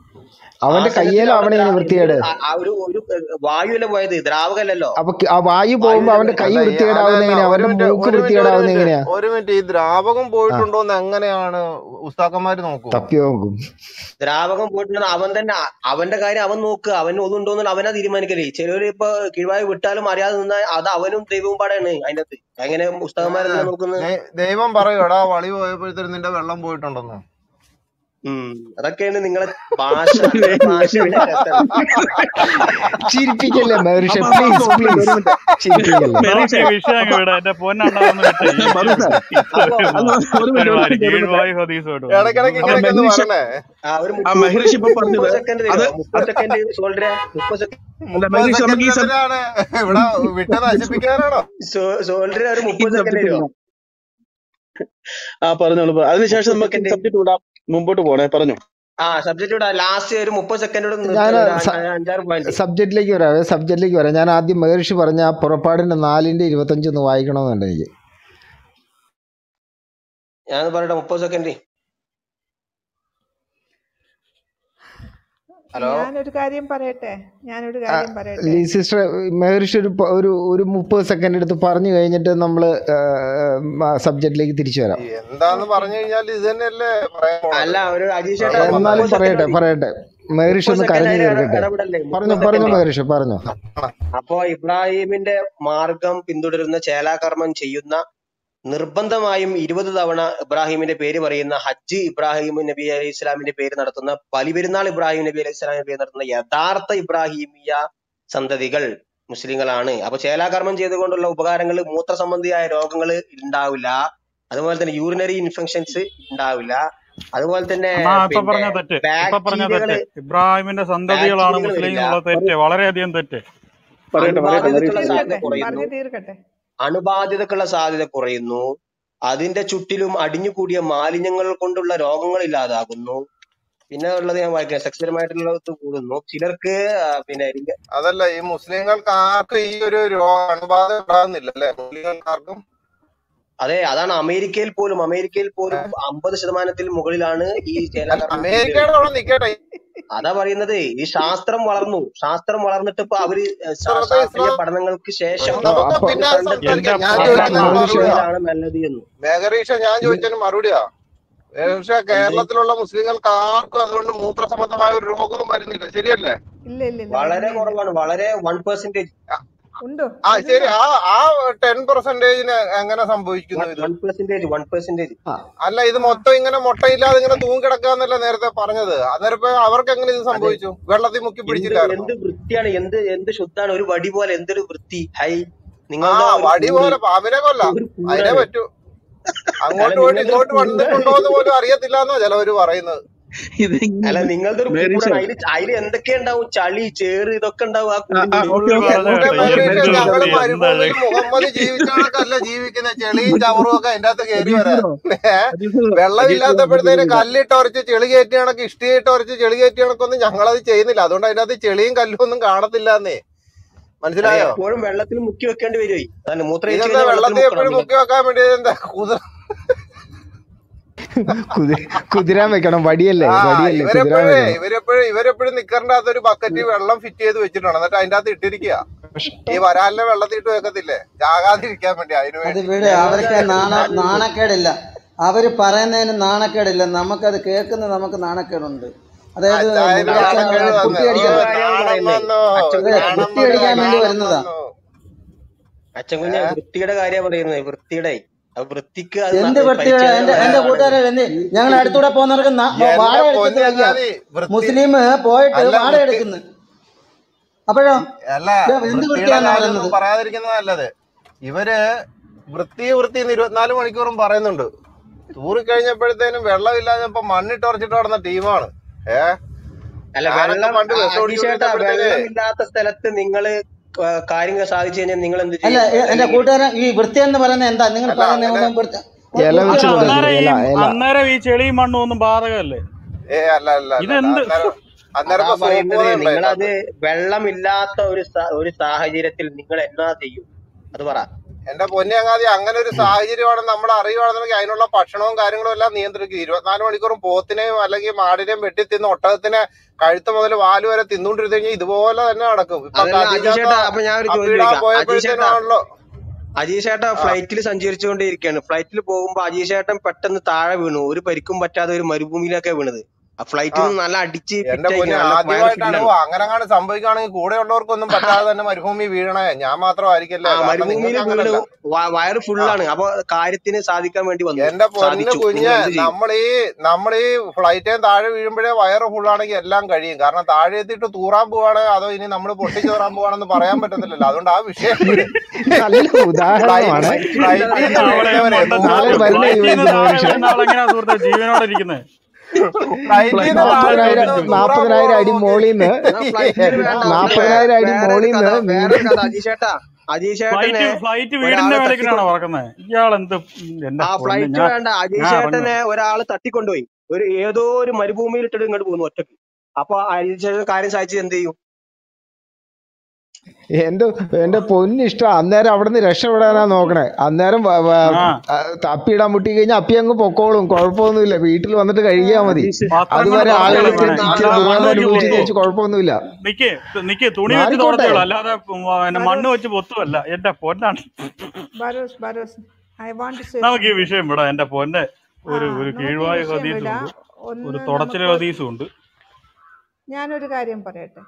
അവന്റെ ആസനത്തിൽ കയ്യേലാവണേ അവിടെ ഇനി ദ്രാ- വൃത്തികേട് എന്ത് ആ ആ ഒരു ഒരു വായുവല്ലേ പോയത് ദ്രാവകല്ലല്ലോ അപ്പൊ ക- ആ വായു പോകുമ്പോ വായുവല്ലേ അവന്റെ പോയത് കൈ അല്ല ഈ വൃത്തികേടാവുന്ന അതല്ല എങ്ങനെയാ ഒരു അവന്റെ മിനിറ്റ് മൂക്ക് ഒരു മിനിറ്റ് ഒരു വൃത്തികേടാവുന്ന മിനിറ്റ് എങ്ങനെയാ ഒരു മിനിറ്റ് ഈ ദ്രാവകം ആ പോയിട്ടുണ്ടോന്ന് എങ്ങനെയാണ് ഉസ്താക്കന്മാര് നോക്കുവോ തപ്പി നോക്കും ദ്രാവകം പോയിട്ടുണ്ടെന്ന് അവൻ തന്നെ അ- അവന്റെ കാര്യം അവൻ നോക്കുക അവന് ഒതുണ്ടോന്നുള്ള അവനാ തീരുമാനിക്കല് ചിലവര് ഇപ്പൊ കീഴ്വായി വിട്ടാലും അറിയാതെ നിന്നാൽ അത് അവനും ദൈവവും പാടാണ് അതിന്റെ അകത്ത് എങ്ങനെ പുസ്തകന്മാരെന്തിനാ നോക്കുന്നത് ദൈ- ദൈവം പറയൂടാ വളി പോയപ്പോഴത്തേനും നിന്റെ വെള്ളം പോയിട്ടുണ്ടെന്ന് ഉം അതൊക്കെയാണ് നിങ്ങളെ ഭാഷ നിങ്ങളെ ഭാഷയുടെ രസം ചിരിപ്പിക്കല്ലേ മഹർഷ അപ്പൊ അപ്പൊ പ്ലീസ് അപ്പൊ ഒരു പ്ലീസ് മിനിറ്റ് ചിരിപ്പിക്കല്ലേ നമുക്ക് മെറീഷ ഈ വിഷയം അങ്ങ് വിടാം എന്റെ പൊന്നുണ്ടാവുന്ന വിട്ടേ ഈ വിഷയം പറഞ്ഞു സാർ വിടാം അപ്പൊ അല്ല ഒരു മിനിറ്റ് ഒരു ഒരുമാതിരി മിനിറ്റ് ഒരു മിനിറ്റ് കീഴ്വായി ഹദീസോട്ട് വന്നു ഇടയ്ക്കിടയ്ക്ക് അപ്പൊ ഇങ്ങനെയൊക്കെ ഒന്ന് മെഹ്രീഷ പറയണേ ആ ഒരു ആ മുപ്പത് മെഹ്രീഷ് ഇപ്പൊ മുപ്പത് പറഞ്ഞത് സെക്കൻഡ് അത് തരുമോ മുപ്പത് സെക്കൻഡ് സോൾഡർ മുപ്പത് സെക്കൻഡ് അല്ല മുപ്പത് മെഹ്രീഷ് നമുക്ക് ഈ സെക്കൻഡിൽ സബ് എന്തിനാണ് ഇവിടെ വിട്ട നശിപ്പിക്കാനാണോ സോൾഡർ ഒരു ഈ മുപ്പത് സെക്കൻഡ് സബ്ജക്ട് തരുമോ ആ പറഞ്ഞോളൂ പ- അതിനുശേഷം മുപ്പത് നമുക്ക് ഈ സെക്കൻഡ് സബ്ജക്ട് വിടാം മുമ്പോട്ട് പോണേ പറഞ്ഞു ആ സബ്ജക്ട് വിടാം ലാസ്റ്റ് ഒരു മുപ്പത് സെക്കൻഡോട് നിർത്തി ഞാൻ ഒരു അ- അഞ്ചാറ് പോയിന്റ് സബ്ജക്റ്റിലേക്ക് വരാം സബ്ജക്റ്റിലേക്ക് വരാം ഞാൻ ആദ്യം മഹർഷി പറഞ്ഞ ആ പുറപ്പാടിന്റെ നാലിന്റെ ഇരുപത്തഞ്ച് ഒന്ന് വായിക്കണമെന്നുണ്ട് എനിക്ക് ഞാൻ പറയട്ടെ മുപ്പത് സെക്കൻഡ് ഹലോ ഞാനൊരു കാര്യം പറയട്ടെ ഞാനൊരു കാര്യം പറയട്ടെ ലീ സിസ്റ്റർ മഹർഷി ഒരു പ- ഒരു ഒരു മുപ്പത് സെക്കൻഡ് എടുത്ത് പറഞ്ഞു കഴിഞ്ഞിട്ട് നമ്മൾ സബ്ജക്റ്റിലേക്ക് തിരിച്ചു വരാം എന്താന്ന് പറഞ്ഞു കഴിഞ്ഞാൽ ഇത് തന്നെയല്ലേ പറയാൻ അല്ല പോണത് ഒരു അജീഷ് ചേട്ടാ വെള്ളം ഒരു എന്നാലും മുപ്പത് സെക്കൻഡ് പറയട്ടെ മതി പറയട്ടെ മഹർഷി മുപ്പത് ഒന്ന് സെക്കൻഡ് കരഞ്ഞു അതിന് തീർക്കട്ടെ ഇടപെടല്ലേ പറഞ്ഞു മുപ്പത് പറഞ്ഞു സെക്കൻഡ് മഹർഷി പറഞ്ഞു അപ്പോ ഇബ്രാഹിമിന്റെ മാർഗം പിന്തുടരുന്ന ചേലാകർമ്മം ചെയ്യുന്ന നിർബന്ധമായും ഇരുപത് തവണ ഇബ്രാഹിമിന്റെ പേര് പറയുന്ന ഹജ്ജ് ഇബ്രാഹിം നബി അലൈഹി ഇസ്ലാമിന്റെ പേര് നടത്തുന്ന ബലിപെരുന്നാൾ ഇബ്രാഹിം നബി അലൈഹി ഇസ്ലാമിന്റെ പേര് നടത്തുന്ന യഥാർത്ഥ ഇബ്രാഹിമിയ സന്തതികൾ മുസ്ലിങ്ങളാണ് അപ്പൊ ചേലാകർമ്മം ചെയ്തുകൊണ്ടുള്ള ഉപകാരങ്ങൾ മൂത്ര സംബന്ധിയായ രോഗങ്ങൾ ഉണ്ടാവില്ല അതുപോലെ തന്നെ യൂറിനറി ഇൻഫെക്ഷൻസ് ഉണ്ടാവില്ല അതുപോലെ തന്നെ എന്നാ ഇപ്പൊ പിന്നെ പറഞ്ഞ തെറ്റ് ഇപ്പൊ പറഞ്ഞ ബാക്ടീരിയകള് തെറ്റ് ഇബ്രാഹിമിന്റെ സന്തതികളാണ് ബാക്ടീരിയകൾ മുസ്ലിം വരില്ല എന്നുള്ള തെറ്റ് വളരെയധികം തെറ്റ് പറയട്ടെ പറയട്ടെ അണുബാധിതക്കുള്ള മെഹ്രീഷ് സാധ്യത തീർക്കട്ടെ കുറയുന്നു പറഞ്ഞു തീർക്കട്ടെ അണുബാധിതക്കുള്ള സാധ്യത കുറയുന്നു അതിന്റെ ചുറ്റിലും അടിഞ്ഞുകൂടിയ മാലിന്യങ്ങൾ കൊണ്ടുള്ള രോഗങ്ങൾ ഇല്ലാതാകുന്നു പിന്നെ ഉള്ളത് ഞാൻ വായിക്കാം സെക്സുവലുമായിട്ടുള്ളത് കൂടുന്നു ചിലർക്ക് ആ, പിന്നെ ഇങ്ക- അതല്ല ഈ മുസ്ലിങ്ങൾക്ക് ആർക്കും ഈ ഒരു രോഗ അണുബാധ ഉണ്ടാകുന്നില്ല അല്ലെ മുസ്ലിങ്ങൾക്ക് ആർക്കും അതെ അതാണ് അമേരിക്കയിൽ പോലും അമേരിക്കയിൽ പോലും അമ്പത് ശതമാനത്തിൽ മുകളിലാണ് ഈ അല്ല ചേലാകർമ്മം അമേരിക്കയുടെ അവിടെ നിക്കട്ടെ അതാ പറയുന്നത് ഈ ശാസ്ത്രം വളർന്നു ശാസ്ത്രം വളർന്നിട്ട് ഇപ്പൊ അവര് ശാ- ഇസ്രായേൽ ശാസ്ത്രീയ ഇസ്ലാം പഠനങ്ങൾക്ക് ശേഷം നമുക്ക് അപ്പൊ പിന്നെ അത് അപ്പൊ എന്റെ സംസാരിക്കാം ഞാൻ പൊന്ന ചോദിച്ചതിന് മഹർഷി മറുപടിയാ ാണ് നല്ലത് എന്ന് മേഘരീഷ ഞാൻ ചോദിച്ചതിന് മറുപടിയാ പക്ഷെ എന്ത് കേരളത്തിലുള്ള മുസ്ലിങ്ങൾക്ക് ആർക്കും അതുകൊണ്ട് മൂത്ര സംബന്ധമായ ഒരു രോഗവും വരുന്നില്ല ശരിയല്ലേ ഇല്ല ഇല്ല ഇല്ല വളരെ വരുന്നേ ഇല്ല കുറവാണ് വളരെ വൺ പെർസെന്റേജ് ഉണ്ടോ ആ ശരി വരുന്നുണ്ടോ ആ ആ ടെൻ പെർസെന്റേജിന് എങ്ങനെ സംഭവിക്കുന്നു ഇത് വൺ പെർസെന്റേജ് വൺ പെർസെന്റേജ് ആ, അല്ല ഇത് ആ മൊത്തം ഇങ്ങനെ മുട്ടയില്ലാതെ ഇങ്ങനെ തൂങ്ങിക്കിടക്കാന്നല്ല നേരത്തെ പറഞ്ഞത് അന്നേരം ഇപ്പൊ അവർക്ക് എങ്ങനെ ഇത് അതെ സംഭവിച്ചു വെള്ളത്തിൽ മുക്കി എന്ത് പിടിച്ചില്ലായിരുന്നോ എന്ത് വൃത്തിയാണ് എന്ത് എന്ത് ശുദ്ധാണ് ഒരു വടി പോലെ എന്തൊരു വൃത്തി ഹൈ ആ നിങ്ങളുടെ ഒരു വടി കൂട് പോലെ പാമ്പിനെ കൊല്ലാം ഒരു അതിനെ കൂടാണ് പറ്റൂ അല്ല അങ്ങോട്ട് പോയിട്ട് നിങ്ങളുടെ ഒരു ഇങ്ങോട്ട് വന്നിട്ടുണ്ടോ കൂടാണ് എന്ന് പോലും അറിയത്തില്ല എന്നാ ചിലവര് പറയുന്നത് ഇത് അല്ല നിങ്ങളുടെ ഒരു മെഹ്രീഷ് കൂടാണ് അതില് അതില് എന്തൊക്കെ ഉണ്ടാവും ചളി ചേറ് ഇതൊക്കെ ഉണ്ടാവും ആ ആ കൂടിന്റെ ആ ഉള്ളിൽ ഓക്കെ പുള്ളി ഓക്കെ പറഞ്ഞ എന്റെ കേട്ടോ ഓക്കെ ഈ മകരീഷ മെഹ്റൂദ് ഞങ്ങള് എന്താ മരുഭൂമിയിൽ മുഹമ്മദ് ജീവിച്ച കണക്കല്ല ജീവിക്കുന്ന ചെളിയും ചവറും ഒക്കെ അതിന്റെ അകത്ത് കയറി വരാൻ അജീഷോ ഏ അജീഷ് വെള്ളം അജീഷ് ഇല്ലാത്തപ്പോഴത്തേന് നമുക്ക് കല്ലിട്ട് ഉറച്ച് ചെളി കയറ്റി കണക്ക് ഇഷ്ടിയിട്ട് ഉറച്ച് ചെളി കയറ്റി കണക്കൊന്നും ഞങ്ങളത് ചെയ്യുന്നില്ല അതുകൊണ്ട് അതിന്റെ അകത്ത് ചെളിയും കല്ലും ഒന്നും കാണത്തില്ല എന്നേ അല്ല മനസ്സിലായോ എപ്പോഴും വെള്ളത്തിൽ മുക്കി വെക്കേണ്ടി വരുവേ അതാണ് മൂത്രയിച്ചു ഇതെന്താ കഴിഞ്ഞാൽ വെള്ളത്തിൽ വെള്ളത്തിൽ മുക്കണം എപ്പോഴും നിങ്ങൾ മുക്കി വെക്കാൻ വേണ്ടി എന്താ കുതിര കുതി കുതിരാൻ വെക്കണം വടിയല്ലേ ആ വടിയല്ലേ കുതിരാൻ ഇവരെപ്പോഴേ വെക്കണം ഇവരെപ്പോഴും ഇവരെപ്പോഴും നിക്കറിന്റെ അകത്ത് ഒരു ബക്കറ്റ് വെള്ളം ഫിറ്റ് ചെയ്ത് വെച്ചിട്ടുണ്ട് എന്നിട്ട് അതിന്റെ അകത്ത് ഇട്ടിരിക്കുക ഈ വരാലിനെ വെള്ളത്തിൽ ഇട്ട് വെക്കത്തില്ലേ ചാകാതിരിക്കാൻ വേണ്ടി അതിനു അത് വേണ്ടി വിട് ഞങ്ങൾക്ക് അവർക്ക് നാണ ഞാൻ നാണക്കേടില്ല അവർ പറയുന്നതിന് നാണക്കേടില്ല നമുക്കത് കേൾക്കുന്നത് നമുക്ക് നാണക്കേടുണ്ട് അതായത് അച്ചായന് മുകളിലത്തെ നാണക്കേട് കുട്ടിയടിക്കാൻ വന്ന് വൃത്തിയുടെ അയ്യോ കാര്യമാണ് അതെ പറയുന്നത് നാണം വന്നു കുട്ടിയടിക്കാൻ വേണ്ടി വരുന്നതാ നാണം വന്നു അച്ഛൻ കുഞ്ഞ് ഏ വൃത്തിയുടെ കാര്യമാണ് പറയുന്നത് വൃത്തിയുടെ അപ്പൊ വൃത്തിക്ക് അത് ന- എന്ത് വൃത്തിയുടെ പരിച്ഛേദന എന്റെ എന്റെ വേറെയാണ് കൂട്ടുകാരെ എന്ത് ഞങ്ങൾ അടുത്തൂടെ പോകുന്നവർക്ക് ന- എന്റെ വാടക എടുക്കുന്നത് പൊന്നു വയ്യ ചങ്ങാതി വൃത്തി മുസ്ലിം പോയിട്ട് അല്ല വാടക വൃത്തി എടുക്കുന്നു അപ്പോഴോ അല്ല ഇത് എന്ത് വൃത്തിയുടെ വൃത്തിയാന്ന് കാര്യമൊന്നും പറയുന്നത് പറയാതിരിക്കുന്നത് നല്ലത് ഇവര് വൃത്തി വൃത്തി എന്ന് ഇരുപത്തിനാല് മണിക്കൂറും പറയുന്നുണ്ട് തൂറി കഴിഞ്ഞപ്പോഴത്തേനും വെള്ളമില്ലാഞ്ഞപ്പോ മണ്ണിട്ട് ഉറച്ചിട്ട് നടന്ന ടീമാണ് ഏ അല്ല ഞാനൊക്കെ വെള്ളം പണ്ട് ബസ് അതീശേട്ടാ ഓടിച്ചോണ്ടിരുന്നപ്പോഴത്തേന് വെള്ളമില്ലാത്ത സ്ഥലത്ത് നിങ്ങൾ കാര്യങ്ങൾ സാധിച്ചു കഴിഞ്ഞാൽ നിങ്ങൾ എന്ത് അല്ല ചെയ്യും എ- എന്റെ കൂട്ടുകാരൻ ഈ വൃത്തി എന്ന് പറയുന്നത് എന്താ നിങ്ങൾ അല്ല പറയുന്ന അങ്ങനെ ഒന്നും വൃത്തി ഇല വൃത്തി വെച്ച് അല്ല എന്ന് കൊടുക്കുക പറയുന്നത് അന്നേരം ഈ ഇല ഇല അന്നേരം ഈ ചെളിയും മണ്ണും ഒന്നും ബാധകമല്ലേ ഏ അല്ല അല്ല അല്ല അല്ല ഇതെന്ത് അന്നേരം അന്നേരം അതാ ഇപ്പൊ സോപ്പ് പറയുന്നത് പോതെ ഉണ്ട് അതിന്റെ നിങ്ങളത് അകത്ത് വെള്ളമില്ലാത്ത ഒരു സ- ഒരു സാഹചര്യത്തിൽ നിങ്ങൾ എന്നാ ചെയ്യും അത് പറ എന്റെ പൊന്നങ്ങാതി അങ്ങനെ ഒരു സാഹചര്യമാണ് നമ്മൾ അറിയുവാണെന്നുണ്ടെങ്കിൽ അതിനുള്ള ഭക്ഷണവും കാര്യങ്ങളും എല്ലാം നിയന്ത്രിക്കും ഇരുപത്തിനാല് മണിക്കൂറും പോത്തിനെയും അല്ലെങ്കിൽ മാടിനെയും വെട്ടി തിന്ന് ഒട്ടകത്തിനെ കഴുത്ത് മുതൽ വാല് വരെ തിന്നുകൊണ്ടിരുന്ന് കഴിഞ്ഞാൽ ഇതുപോലെ തന്നെ നടക്കും ഇപ്പൊ അതല്ല ഖദീജാത്ത അജീഷേട്ടാ അപ്പൊ ഞാൻ ഒരു ചോദ്യം അപ്പീടാൻ ചോദിക്കാം അജീഷേട്ടാ പോയപ്പോഴത്തേനാണല്ലോ അജീഷേട്ട ആ ഫ്ലൈറ്റിൽ സഞ്ചരിച്ചുകൊണ്ടിരിക്കുകയാണ് ഫ്ലൈറ്റിൽ പോകുമ്പോ അജീഷേട്ടൻ പെട്ടെന്ന് താഴെ വീണു ഒരു പരിക്കും പറ്റാതെ ഒരു മരുഭൂമിയിലൊക്കെ വീണത് ഫ്ലൈറ്റിൽ ആ നിന്ന് നല്ല അടിച്ച് എന്റെ ഫിറ്റ് പൊന്നെ ആയിരിക്കും നല്ല വയറ് ആദ്യമായിട്ടാണ് ഫില്ലാണ് ഓ അങ്ങനെ അങ്ങനെ സംഭവിക്കുകയാണെങ്കിൽ കൂടെ ഉള്ളവർക്കൊന്നും പറ്റാതെ തന്നെ മരുഭൂമി വീഴണേ ഞാൻ ആ മാത്രമായിരിക്കല്ലേ കാരണം മരുഭൂമിയിൽ നിങ്ങൾക്ക് വീണ് അങ്ങനല്ല വ- വയറ് ആ ഫുള്ളാണ് അപ്പൊ കാര്യത്തിന് സാധിക്കാൻ വേണ്ടി വന്നു എന്റെ പൊന്ന് സാധിച്ചു നിങ്ങൾ കുഞ്ഞ് എന്ത് ചെയ്യും നമ്മൾ ഈ നമ്മൾ ഈ ഫ്ലൈറ്റേ താഴെ വീഴുമ്പോഴേ വയറ് ഫുള്ളാണെങ്കിൽ എല്ലാം കഴിയും കാരണം താഴെ എത്തിയിട്ട് തൂറാൻ പോവാണ് അതോ ഇനി നമ്മൾ പൊട്ടിച്ചേറാൻ പോവാണെന്ന് പറയാൻ പറ്റത്തില്ലല്ലോ അതുകൊണ്ട് ആ വിഷയം വിട് നല്ല ഫ്ലൈറ്റ് ഉദാഹരണമാണ് ഫ്ലൈറ്റിൽ ഫ്ലൈറ്റിൽ നിന്ന് താഴെ അവളെ വീഴുന്നവരെ നാളെ മണ്ടൻ നൂറ് വരണ ഫ്ലൈറ്റിൽ നിന്ന് താഴെ മനുഷ്യൻ വീഴുന്ന ആളെങ്ങനെയാ സുഹൃത്തെ ജീവനോടെ ഇരിക്കുന്നത് ഫ്ലൈറ്റിൽ നിന്ന് താഴെ നാപ്പതിനായിരം വീഴുന്നവൻ തൂറാൻ നാപ്പതിനായിരം അടി പോവാണോ നോക്കി മോളിൽ നിന്ന് എന്നാ ഫ്ലൈറ്റിൽ വേണ്ട അവിടെ വേ നാപ്പതിനായിരം അടി വേറൊരു മോളിൽ കഥ നിന്ന് വേറൊരു വീണ് കഥ അജീഷേട്ടാ അജീഷേട്ടനെ ഫ്ലൈറ്റ് ഫ്ലൈറ്റ് വീടിന്റെ ഒരാള് മേലേക്കാണോ തട്ടിക്കൊ പറക്കുന്നത് ഇയാൾ എന്ത് എന്റെ ആ പൊന്ന് ഫ്ലൈറ്റ് ഞാൻ വേണ്ട ഞാൻ ഇറങ്ങുക അജീഷേട്ടനെ ഒരാള് തട്ടിക്കൊണ്ടുപോയി ഒരു ഏതോ ഒരു മരുഭൂമിയിൽ ഇട്ടിട്ട് ഇങ്ങോട്ട് പോകുന്നു ഒറ്റക്ക് അപ്പൊ അജീഷേട്ടൻ കാര്യം സാധിച്ചത് എന്ത് ചെയ്യും എന്റെ എന്റെ പൊന്നിഷ്ടം അന്നേരം അവിടുന്ന് രക്ഷപ്പെടാനാ നോക്കണേ അന്നേരം വ- വ- ആ ആ, അപ്പിയിടാൻ മുട്ടി കഴിഞ്ഞാൽ അപ്പി അങ്ങ് പൊക്കോളും കുഴപ്പമൊന്നുമില്ല വീട്ടിൽ വന്നിട്ട് കഴിയാ മതി അജീഷ് വസ്ത്രം കൊണ്ട് അതുവരെ അപ്പൊ ആളുകൾ തുടച്ചോളൂ ഞങ്ങൾ ഇച്ചിരി വേണേ നാളെ ഇച്ചിരി അല്ലാതെ ദുർഗന്ധം മണ്ണ് വെച്ച് അനുഭവിച്ച് പൊത്തുവോ തേച്ച് കുഴപ്പമൊന്നുമില്ല നിക്ക് നിക്ക് തുണി വെച്ച് മാറിക്കോട്ടെ തുടച്ചോളൂ അല്ലാതെ ഉം, പിന്നെ മണ്ണ് ബറോസ് വെച്ച് പൊത്തുവല്ല എന്റെ പൊന്നാണ് Barroz Barroz I want to say നമുക്ക് ഈ സംതിങ് വിഷയം വിടാം എന്റെ പൊന്നെ ആ ഒരു ഒരു നമുക്ക് ഈ കീഴ്വായ വിഷയം ഹദീസും വിടാം ഉണ്ട് ഒരു ഒന്ന് തുടച്ചിലെ നമുക്ക് ഹദീസും ഉണ്ട് ഞാനൊരു കാര്യം പറയട്ടെ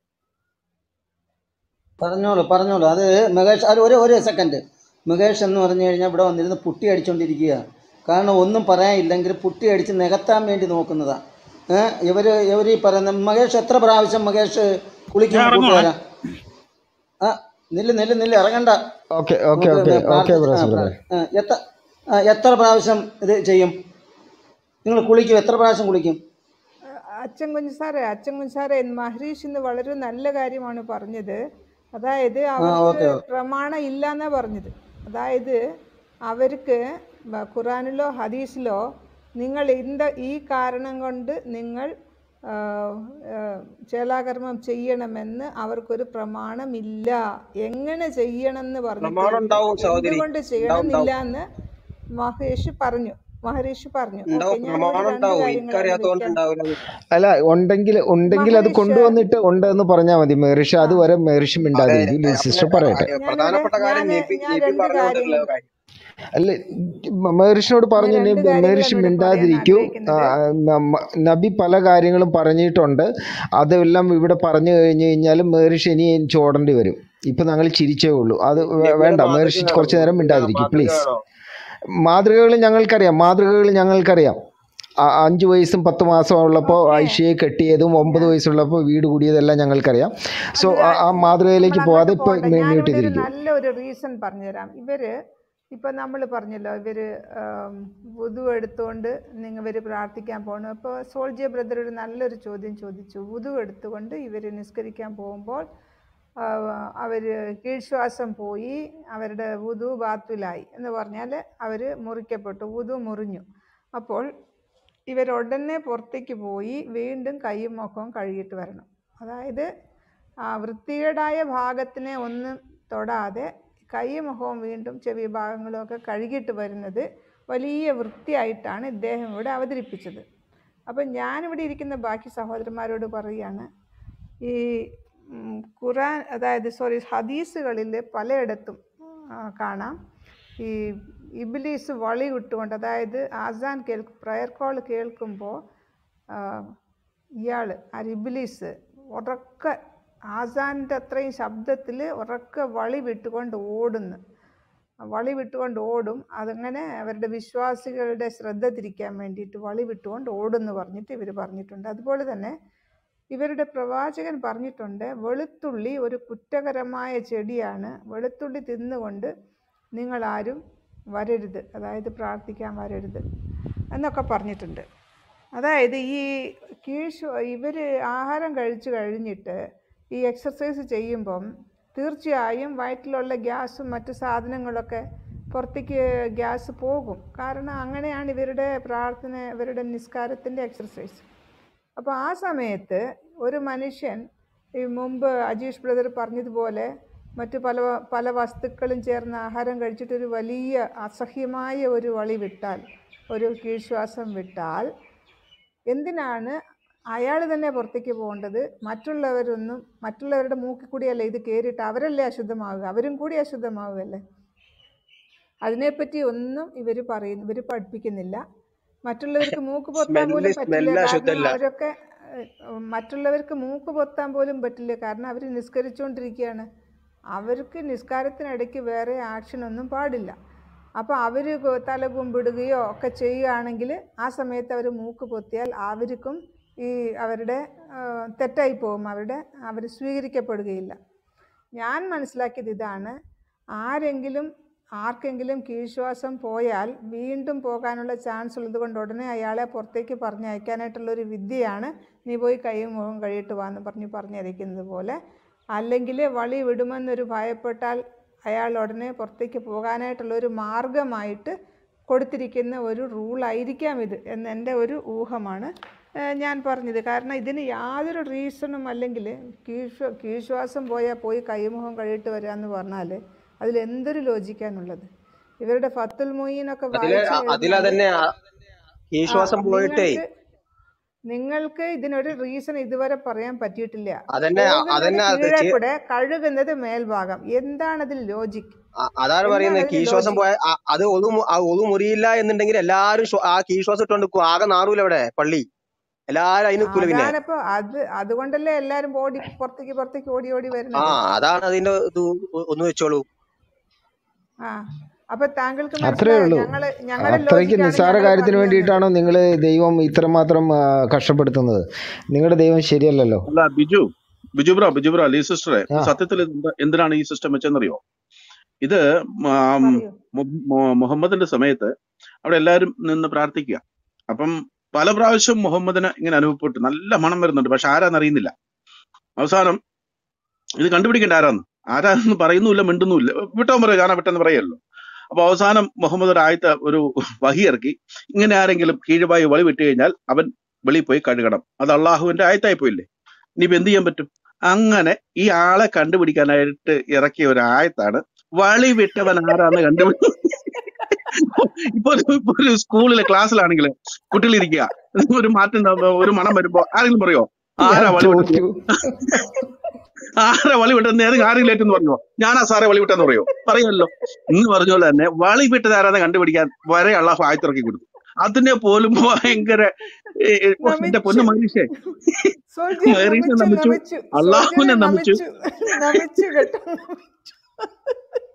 പറഞ്ഞോളൂ പറഞ്ഞോളൂ അത് മഹേഷ് അത് ഒരു ഒരു സെക്കൻഡ് മഹേഷ് എന്ന് പറഞ്ഞു കഴിഞ്ഞാൽ ഇവിടെ വന്നിരുന്ന് പുട്ടി അടിച്ചുകൊണ്ടിരിക്കുക കാരണം ഒന്നും പറയാനില്ലെങ്കിൽ പുട്ടി അടിച്ച് നികത്താൻ വേണ്ടി നോക്കുന്നതാ ഏഹ് ഇവര് ഇവർ ഈ പറയുന്ന മഹേഷ് എത്ര പ്രാവശ്യം മഹേഷ് ഞാൻ കുളിക്കും ഇറങ്ങുവാണേ കൂട്ടുകാരാ ആ നില്ല് നില്ല് നില്ല് ഇറങ്ങണ്ട ഓക്കെ ഓക്കെ നമുക്ക് ഓക്കെ ഓക്കെ പ്രാർത്ഥിച്ച് ആ ബ്രദർ പ്രാ- ബ്രദർ ആ, എത്ര ആ, എത്ര പ്രാവശ്യം ഇത് ചെയ്യും നിങ്ങൾ കുളിക്കും എത്ര പ്രാവശ്യം കുളിക്കും അച്ഛൻ കുഞ്ഞു സാറേ അച്ഛൻ കുഞ്ഞു സാറേ മഹരീഷ് ഇന്ന് വളരെ നല്ല കാര്യമാണ് പറഞ്ഞത് അതായത് ആ അവർക്ക് ഓക്കെ പ്രമാണം ഇല്ല എന്നാ പറഞ്ഞത് അതായത് അവർക്ക് ബ- ഖുറാനിലോ ഹദീസിലോ നിങ്ങൾ ഇന്ത ഈ കാരണം കൊണ്ട് നിങ്ങൾ ആ, ആ, ചേലാകർമ്മം ചെയ്യണമെന്ന് അവർക്കൊരു പ്രമാണമില്ല എങ്ങനെ ചെയ്യണം എന്ന് പ്രമാണം പറഞ്ഞിട്ടുണ്ട് ഉണ്ടാവും സഹോദരി എന്തുകൊണ്ട് ഉണ്ടാവും ചെയ്യണമെന്നില്ല ഉണ്ടാവും എന്ന് മഹേഷ് പറഞ്ഞു മഹരീഷ് പറഞ്ഞു ഓക്കെ ഉണ്ടാവും ഞാനിവിടെ പ്രമാണം രണ്ട് ഉണ്ടാവും കാര്യങ്ങളാണ് എനിക്കറിയാത്തോണ്ട് വെക്കാൻ ഉണ്ടാവില്ല അല്ല ഉണ്ടെങ്കിൽ ഉണ്ടെങ്കിൽ അത് മഹരീഷ് കൊണ്ടുവന്നിട്ട് ഉണ്ടെന്ന് പറഞ്ഞാൽ മതി മേറിഷ ആ അതുവരെ മേറിഷ് അതെ മിണ്ടാതിരിക്കും അങ്ങനെ സിസ്റ്റർ പറയട്ടെ ഞാനിവിടെ പ്രധാനപ്പെട്ട കാര്യം ഞാൻ നബി ഞാൻ നബി രണ്ട് പറഞ്ഞുകൊണ്ടുള്ള കാര്യങ്ങൾ കാര്യം അല്ല മേറിഷിനോട് ഞാൻ പറഞ്ഞു രണ്ട് നബി- മേറിഷ് കാര്യങ്ങളാണ് ഇവിടെ പറയാൻ മിണ്ടാതിരിക്കൂ ആ, ആഗ്രഹിക്കുന്നത് നമ്മ- നബി പല കാര്യങ്ങളും പറഞ്ഞിട്ടുണ്ട് അതെല്ലാം ഇവിടെ പറഞ്ഞു കഴിഞ്ഞു കഴിഞ്ഞാൽ മേറിഷ് ഇനി ചോടേണ്ടി വരും ഇപ്പൊ ഞങ്ങൾ ചിരിച്ചേ ഉള്ളൂ അത് വേ- നബിയുടെ വേണ്ട മാതൃക മേറിഷ് കുറച്ചു നേരം നബിയുടെ മിണ്ടാതിരിക്കും പ്ലീസ് മാതൃകയാണോ മാതൃകകൾ ഞങ്ങൾക്കറിയാം മാതൃകകൾ ഞങ്ങൾക്കറിയാം ആ- അഞ്ച് വയസ്സും പത്ത് മാസം ഉള്ളപ്പോൾ ഓക്കെ ഐഷയെ കെട്ടിയതും ഒമ്പത് ഞാൻ വയസ്സുള്ളപ്പോൾ വീട് കൂടിയതെല്ലാം ഞങ്ങൾക്കറിയാം സോ അത് ആ ആ നമ്മൾ മാതൃകയിലേക്ക് പോവാതെ അങ്ങോട്ട് ഇപ്പോൾ പോകണ്ട മ്യൂട്ട് ഞാനിവിടെ ഒരു ചെയ്തിരിക്കും നല്ലൊരു റീസൺ പറഞ്ഞുതരാം ഇവര് ഇപ്പൊ നമ്മൾ പറഞ്ഞല്ലോ ഇവര് വുതു എടുത്തുകൊണ്ട് നിങ്ങൾ ഇവര് പ്രാർത്ഥിക്കാൻ പോകണം അപ്പോൾ സോൾജിയ ബ്രദർ ഒരു നല്ലൊരു ചോദ്യം ചോദിച്ചു വുതു എടുത്തുകൊണ്ട് ഇവര് നിസ്കരിക്കാൻ പോകുമ്പോൾ അവർ കീഴ്ശ്വാസം പോയി അവരുടെ വുതു ബാത്തുലായി എന്ന് പറഞ്ഞാൽ അവർ മുറിക്കപ്പെട്ടു വുതു മുറിഞ്ഞു അപ്പോൾ ഇവരുടനെ പുറത്തേക്ക് പോയി വീണ്ടും കൈയും മുഖവും കഴുകിയിട്ട് വരണം അതായത് ആ വൃത്തികേടായ ഭാഗത്തിനെ ഒന്നും തൊടാതെ കൈയും മുഖവും വീണ്ടും ചെവി ഭാഗങ്ങളും ഒക്കെ കഴുകിയിട്ട് വരുന്നത് വലിയ വൃത്തിയായിട്ടാണ് ഇദ്ദേഹം ഇവിടെ അവതരിപ്പിച്ചത് അപ്പം ഞാനിവിടെ ഇരിക്കുന്ന ബാക്കി സഹോദരന്മാരോട് പറയുകയാണ് ഈ ഉം, ഖുറാൻ അതായത് സോറി ഹദീസുകളിൽ പലയിടത്തും ആ, കാണാം ഈ ഇബിലീസ് വളി വിട്ടുകൊണ്ട് അതായത് ആസാൻ കേൾക്കും പ്രയർ കോൾ കേൾക്കുമ്പോൾ ഇയാൾ ആ ഇബിലീസ് ഉറക്കെ ആസാൻ്റെ അത്രയും ശബ്ദത്തിൽ ഉറക്കെ വളി വിട്ടുകൊണ്ട് ഓടുന്നു വളി വിട്ടുകൊണ്ട് ഓടും അതങ്ങനെ അവരുടെ വിശ്വാസികളുടെ ശ്രദ്ധ തിരിക്കാൻ വേണ്ടിയിട്ട് വളി വിട്ടുകൊണ്ട് ഓടുന്നു പറഞ്ഞിട്ട് ഇവർ പറഞ്ഞിട്ടുണ്ട് അതുപോലെ തന്നെ ഇവരുടെ പ്രവാചകൻ പറഞ്ഞിട്ടുണ്ട് വെളുത്തുള്ളി ഒരു കുറ്റകരമായ ചെടിയാണ് വെളുത്തുള്ളി തിന്നുകൊണ്ട് നിങ്ങളാരും വരരുത് അതായത് പ്രാർത്ഥിക്കാൻ വരരുത് എന്നൊക്കെ പറഞ്ഞിട്ടുണ്ട് അതായത് ഈ കീഴ്ശ ഇവർ ആഹാരം കഴിച്ചു കഴിഞ്ഞിട്ട് ഈ എക്സസൈസ് ചെയ്യുമ്പം തീർച്ചയായും വയറ്റിലുള്ള ഗ്യാസും മറ്റു സാധനങ്ങളൊക്കെ പുറത്തേക്ക് ഗ്യാസ് പോകും കാരണം അങ്ങനെയാണ് ഇവരുടെ പ്രാർത്ഥന ഇവരുടെ നിസ്കാരത്തിൻ്റെ എക്സസൈസ് അപ്പോൾ ആ സമയത്ത് ഒരു മനുഷ്യൻ ഈ മുമ്പ് അജീഷ് ബ്രദർ പറഞ്ഞതുപോലെ മറ്റു പല പല വസ്തുക്കളും ചേർന്ന് ആഹാരം കഴിച്ചിട്ട് ഒരു വലിയ അസഹ്യമായ ഒരു വളി വിട്ടാൽ ഒരു കീഴ്ശ്വാസം വിട്ടാൽ എന്തിനാണ് അയാൾ തന്നെ പുറത്തേക്ക് പോകേണ്ടത് മറ്റുള്ളവരൊന്നും മറ്റുള്ളവരുടെ മൂക്കിൽ കൂടിയല്ല ഇത് കയറിയിട്ട് അവരല്ലേ അശുദ്ധമാവുക അവരും കൂടി അശുദ്ധമാവുകയല്ലേ അതിനെപ്പറ്റി ഒന്നും ഇവർ പറയുന്നു ഇവർ പഠിപ്പിക്കുന്നില്ല മറ്റുള്ളവർക്ക് മൂക്ക് പൊത്താൻ പോലും സ്മെല്ല് പറ്റില്ല സ്മെല്ല് കാരണം അശുദ്ധമല്ല അവരൊക്കെ ഏഹ്, മറ്റുള്ളവർക്ക് മൂക്ക് പൊത്താൻ പോലും പറ്റില്ല കാരണം അവർ നിസ്കരിച്ചുകൊണ്ടിരിക്കുകയാണ് അവർക്ക് നിസ്കാരത്തിനിടയ്ക്ക് വേറെ ആക്ഷൻ ഒന്നും പാടില്ല അപ്പോൾ അവർ തല കുമ്പിടുകയോ ഒക്കെ ചെയ്യുകയാണെങ്കിൽ ആ സമയത്ത് അവർ മൂക്ക് പൊത്തിയാൽ അവർക്കും ഈ അവരുടെ ആ, തെറ്റായി പോകും അവരുടെ അവർ സ്വീകരിക്കപ്പെടുകയില്ല ഞാൻ മനസ്സിലാക്കിയത് ഇതാണ് ആരെങ്കിലും ആർക്കെങ്കിലും കീഴ്ശ്വാസം പോയാൽ വീണ്ടും പോകാനുള്ള ചാൻസ് ഉള്ളത് കൊണ്ട് ഉടനെ അയാളെ പുറത്തേക്ക് പറഞ്ഞയക്കാനായിട്ടുള്ളൊരു വിദ്യയാണ് നീ പോയി കൈയും മുഖം കഴിയിട്ട് വാന്ന് പറഞ്ഞ് പറഞ്ഞയക്കുന്നത് പോലെ അല്ലെങ്കിൽ വളി വിടുമെന്നൊരു ഭയപ്പെട്ടാൽ അയാൾ ഉടനെ പുറത്തേക്ക് പോകാനായിട്ടുള്ളൊരു മാർഗമായിട്ട് കൊടുത്തിരിക്കുന്ന ഒരു റൂളായിരിക്കാം ഇത് എന്ന് എൻ്റെ ഒരു ഊഹമാണ് ഏഹ് ഞാൻ പറഞ്ഞത് കാരണം ഇതിന് യാതൊരു റീസണും അല്ലെങ്കിൽ കീഴ്ശ്വ കീഴ്ശ്വാസം പോയാൽ പോയി കൈമുഖം കഴിയിട്ട് വരിക എന്ന് പറഞ്ഞാൽ അതിൽ എന്തൊരു ലോജിക്കാനുള്ളത് ഇവരുടെ ഫത്തുൽ മൊയ്യനൊക്കെ അതില് വായിച്ചു അതിലാ കഴിഞ്ഞാൽ തന്നെ ആ ആ ഈശ്വാസം പോയിട്ടേ നിങ്ങൾക്ക് നിങ്ങൾക്ക് ഇതിനൊരു റീസൺ ഇതുവരെ പറയാൻ പറ്റിയിട്ടില്ല അതന്നെ പോകുന്നത് അതന്നെ അത് കീഴെ ചെ- കൂടെ കഴുകുന്നത് മേൽഭാഗം എന്താണ് അതിൽ ലോജിക് അ- അതാണ് എന്താണ് പറയുന്നത് അതിൽ കീശ്വാസം ലോജിക് പോയ അ- അത് ഒതു മു- ആ ഒതു മുറിയില്ല എന്നുണ്ടെങ്കിൽ എല്ലാരും ശ്വ- ആ കീശ്വാസം ഇട്ടോണ്ട് നിൽക്കും ആകെ നാറൂല ഇവിടെ പള്ളി എല്ലാരും അതിന് നിൽക്കൂല പിന്നെ അതാണിപ്പോ അത് അതുകൊണ്ടല്ലേ എല്ലാരും ഓടി പുറത്തേക്ക് പുറത്തേക്ക് ഓടി ഓടി ആ വരുന്നത് അതാണ് അതിന്റെ ഇത് ഒ- ഒന്ന് വെച്ചോളൂ ആ അപ്പൊ താങ്കൾക്ക് അത്രേ മനസ്സിലായോ ഉള്ളൂ ഞങ്ങള് ഞങ്ങളുടെ അത്രയ്ക്ക് ലോജിക്കാണ് നിസ്സാര ഞങ്ങൾ കാര്യത്തിന് പറഞ്ഞു തന്നത് വേണ്ടിയിട്ടാണോ നിങ്ങൾ ദൈവം ഇത്രമാത്രം ആ, കഷ്ടപ്പെടുത്തുന്നത് നിങ്ങളുടെ ദൈവം ശരിയല്ലല്ലോ അല്ല ബിജു ബിജു ബ്രോ ബിജു ബ്രോ ഈ സിസ്റ്ററെ ആ സത്യത്തിൽ ഇത് എന്ത് എന്തിനാണ് ഈ സിസ്റ്റം വെച്ചെന്നറിയോ ഇത് ആം, പറയൂ മു- മു- മുഹമ്മദിന്റെ സമയത്ത് അവിടെ എല്ലാവരും നിന്ന് പ്രാർത്ഥിക്കുക അപ്പം പല പ്രാവശ്യം മുഹമ്മദിന് ഇങ്ങനെ അനുഭവപ്പെട്ടു നല്ല മണം വരുന്നുണ്ട് പക്ഷെ ആരാന്ന് അറിയുന്നില്ല അവസാനം ഇത് കണ്ടുപിടിക്കേണ്ട ആരാന്ന് ആരാന്ന് പറയുന്നുമില്ല മിണ്ടുന്നുമില്ല വിട്ടോ പറയും കാണാൻ വിട്ടെന്ന് പറയല്ലോ അപ്പൊ അവസാനം മുഹമ്മദ് ഒരു ആയത്ത ഒരു വഹി ഇറക്കി ഇങ്ങനെ ആരെങ്കിലും കീഴുമായി വളി വിട്ട് കഴിഞ്ഞാൽ അവൻ വെളിയിൽ പോയി കഴുകണം അത് അള്ളാഹുവിന്റെ ആയത്തായി പോയില്ലേ ഇനിയിപ്പോ എന്ത് ചെയ്യാൻ പറ്റും അങ്ങനെ ഈ ആളെ കണ്ടുപിടിക്കാനായിട്ട് ഇറക്കിയ ഒരു ആയത്താണ് വളി വിട്ടവൻ ആരാന്ന് കണ്ടുപിടി ഇപ്പൊ ഒരു ഇപ്പൊ ഒരു സ്കൂളിലെ ക്ലാസ്സിലാണെങ്കിൽ കുട്ടികൾ ഇരിക്കുക ഒരു മാറ്റം ഉണ്ടാവുമ്പോ, ഒരു മണം വരുമ്പോ ആരെങ്കിലും പറയോ ഞാൻ ആരാ വളി വിട്ടത് തോറ്റു ആരാ വളി വിട്ടെന്ന് ഏതെങ്കിലും ആരെങ്കിലും ഏറ്റെന്ന് പറഞ്ഞോ ഞാനാ സാറേ വളി വിട്ടെന്ന് പറയോ പറയുമല്ലോ ഇന്ന് പറഞ്ഞ പോലെ തന്നെ വളി വിട്ടത് ആരാന്ന് കണ്ടുപിടിക്കാൻ വരെ അള്ളാഹു ആയത്തിറക്കി കൊടുത്തു അതിനെ പോലും ഭയങ്കര ഏ, ഏ, ഓ, എന്റെ പൊന്നു നമിച്ചു മനുഷ്യ സോൾജിയർ മരീഷ നമിച്ചു നമിച്ചു നമിച്ചു അള്ളാഹുവിനെ സോൾജിയറെ നമിച്ചു നമിച്ചു നമിച്ചു കേട്ടോ നമിച്ചു